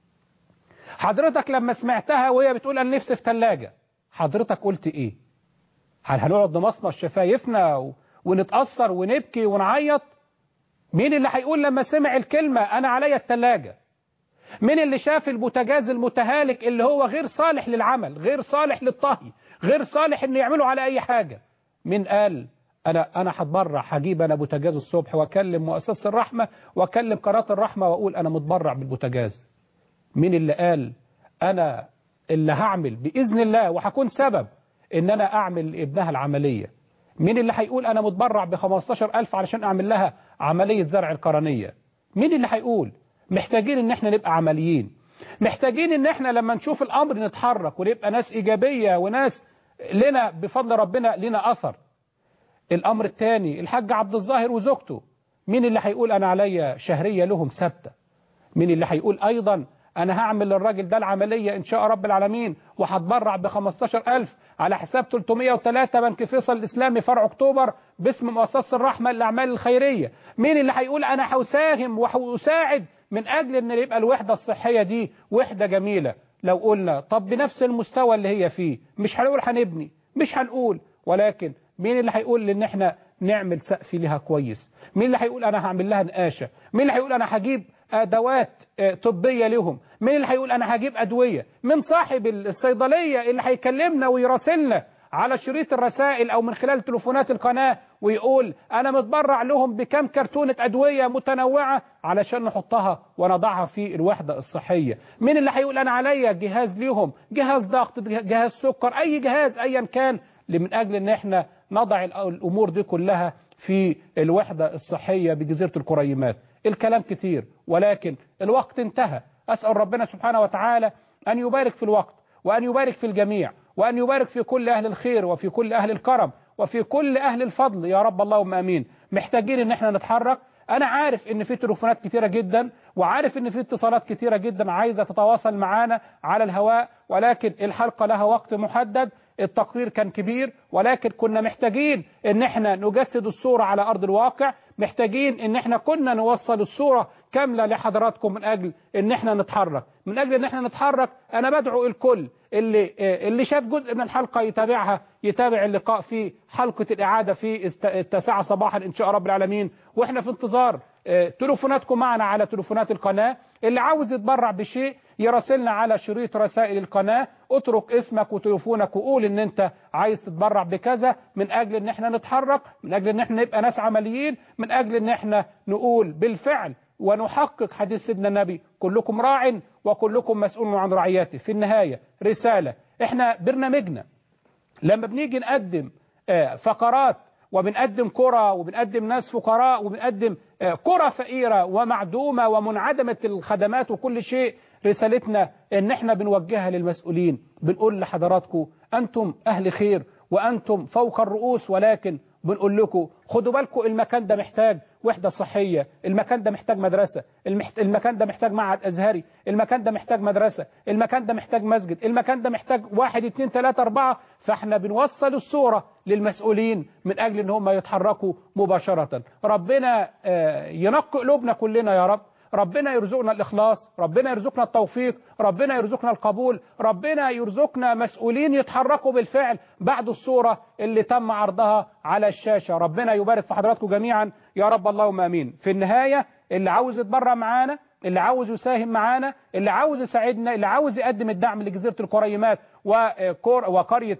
حضرتك لما سمعتها وهي بتقول انا نفسي في ثلاجة حضرتك قلت ايه هل هنقعد نمصمص شفايفنا و... ونتأثر ونبكي ونعيط مين اللي هيقول لما سمع الكلمة انا عليا الثلاجة مين اللي شاف البوتاجاز المتهالك اللي هو غير صالح للعمل غير صالح للطهي غير صالح انه يعمله على اي حاجة مين قال انا انا هتبرع هجيب انا بوتاجاز الصبح واكلم مؤسسه الرحمه واكلم قناه الرحمه واقول انا متبرع بالبوتاجاز مين اللي قال انا اللي هعمل باذن الله وهكون سبب ان انا اعمل لابنها العمليه مين اللي هيقول انا متبرع ب 15000 علشان اعمل لها عمليه زرع القرنيه مين اللي هيقول محتاجين ان احنا نبقى عمليين محتاجين ان احنا لما نشوف الامر نتحرك ونبقى ناس ايجابيه وناس لنا بفضل ربنا لنا اثر الامر الثاني الحاج عبد الظاهر وزوجته مين اللي هيقول انا عليا شهريه لهم ثابته مين اللي هيقول ايضا انا هعمل للراجل ده العمليه ان شاء رب العالمين وهتبرع ب 15000 على حساب 303 بنك فيصل الاسلامي فرع اكتوبر باسم مؤسسه الرحمه للاعمال الخيريه مين اللي هيقول انا هساهم وهساعد من اجل ان يبقى الوحده الصحيه دي وحده جميله لو قلنا طب بنفس المستوى اللي هي فيه مش هنقول هنبني مش هنقول ولكن مين اللي هيقول ان احنا نعمل سقف ليها كويس مين اللي هيقول انا هعمل لها نقاشه مين اللي هيقول انا هجيب ادوات طبيه لهم مين اللي هيقول انا هجيب ادويه من صاحب الصيدليه اللي هيكلمنا ويراسلنا على شريط الرسائل او من خلال تليفونات القناه ويقول انا متبرع لهم بكم كرتونة ادوية متنوعة علشان نحطها ونضعها في الوحدة الصحية مين اللي هيقول انا عليا جهاز ليهم جهاز ضغط جهاز سكر اي جهاز ايا كان من اجل ان احنا نضع الامور دي كلها في الوحدة الصحية بجزيرة الكريمات الكلام كتير ولكن الوقت انتهى اسأل ربنا سبحانه وتعالى ان يبارك في الوقت وان يبارك في الجميع وأن يبارك في كل أهل الخير وفي كل أهل الكرم وفي كل أهل الفضل يا رب اللهم أمين محتاجين إن احنا نتحرك أنا عارف إن في تليفونات كتيرة جدا وعارف إن في اتصالات كتيرة جدا عايزة تتواصل معانا على الهواء ولكن الحلقة لها وقت محدد التقرير كان كبير ولكن كنا محتاجين ان احنا نجسد الصورة على ارض الواقع محتاجين ان احنا كنا نوصل الصورة كاملة لحضراتكم من اجل ان احنا نتحرك من اجل ان احنا نتحرك انا بدعو الكل اللي اللي شاف جزء من الحلقة يتابعها يتابع اللقاء في حلقة الاعادة في التاسعة صباحا ان شاء رب العالمين واحنا في انتظار تليفوناتكم معنا على تليفونات القناة اللي عاوز يتبرع بشيء يراسلنا على شريط رسائل القناة اترك اسمك وتليفونك وقول ان انت عايز تتبرع بكذا من اجل ان احنا نتحرك من اجل ان احنا نبقى ناس عمليين من اجل ان احنا نقول بالفعل ونحقق حديث سيدنا النبي كلكم راع وكلكم مسؤول عن رعيته في النهاية رسالة احنا برنامجنا لما بنيجي نقدم فقرات وبنقدم كرة وبنقدم ناس فقراء وبنقدم كرة فقيرة ومعدومة ومنعدمة الخدمات وكل شيء رسالتنا ان احنا بنوجهها للمسؤولين بنقول لحضراتكم انتم اهل خير وانتم فوق الرؤوس ولكن بنقول لكم خدوا بالكم المكان ده محتاج وحدة صحية المكان ده محتاج مدرسة المحت... المكان ده محتاج معهد أزهري المكان ده محتاج مدرسة المكان ده محتاج مسجد المكان ده محتاج واحد اتنين تلاتة أربعة فاحنا بنوصل الصورة للمسؤولين من أجل ان هم يتحركوا مباشرة ربنا ينقي قلوبنا كلنا يا رب ربنا يرزقنا الإخلاص ربنا يرزقنا التوفيق ربنا يرزقنا القبول ربنا يرزقنا مسؤولين يتحركوا بالفعل بعد الصورة اللي تم عرضها على الشاشة ربنا يبارك في حضراتكم جميعا يا رب اللهم أمين في النهاية اللي عاوز يتبرع معانا اللي عاوز يساهم معانا اللي عاوز يساعدنا اللي عاوز يقدم الدعم لجزيرة الكريمات وقرية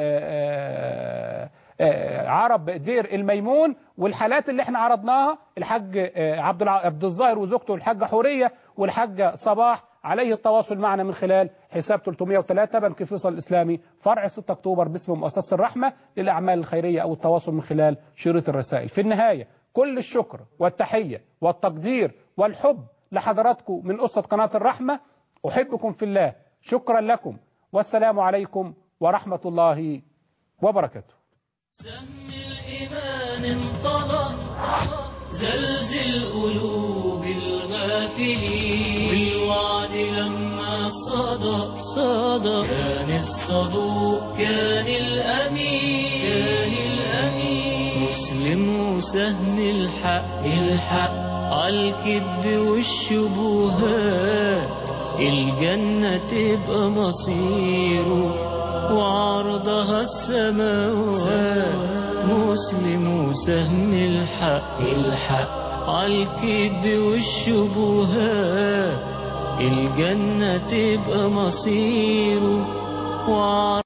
عرب دير الميمون والحالات اللي احنا عرضناها الحاج عبد عبد الظاهر وزوجته الحاجه حوريه والحاجه صباح عليه التواصل معنا من خلال حساب 303 بنك فيصل الاسلامي فرع 6 اكتوبر باسم مؤسسه الرحمه للاعمال الخيريه او التواصل من خلال شريط الرسائل في النهايه كل الشكر والتحيه والتقدير والحب لحضراتكم من اسره قناه الرحمه احبكم في الله شكرا لكم والسلام عليكم ورحمه الله وبركاته سهم الإيمان انطلق زلزل قلوب الغافلين بالوعد لما صدق صدق كان الصدوق كان الأمين كان الأمين مسلم وسهم الحق الحق عالكذب والشبهات الجنة تبقى مصيره وعرضها السماوات مسلم وسهم الحق الحق عالكذب والشبهات الجنة تبقى مصيره وعرضها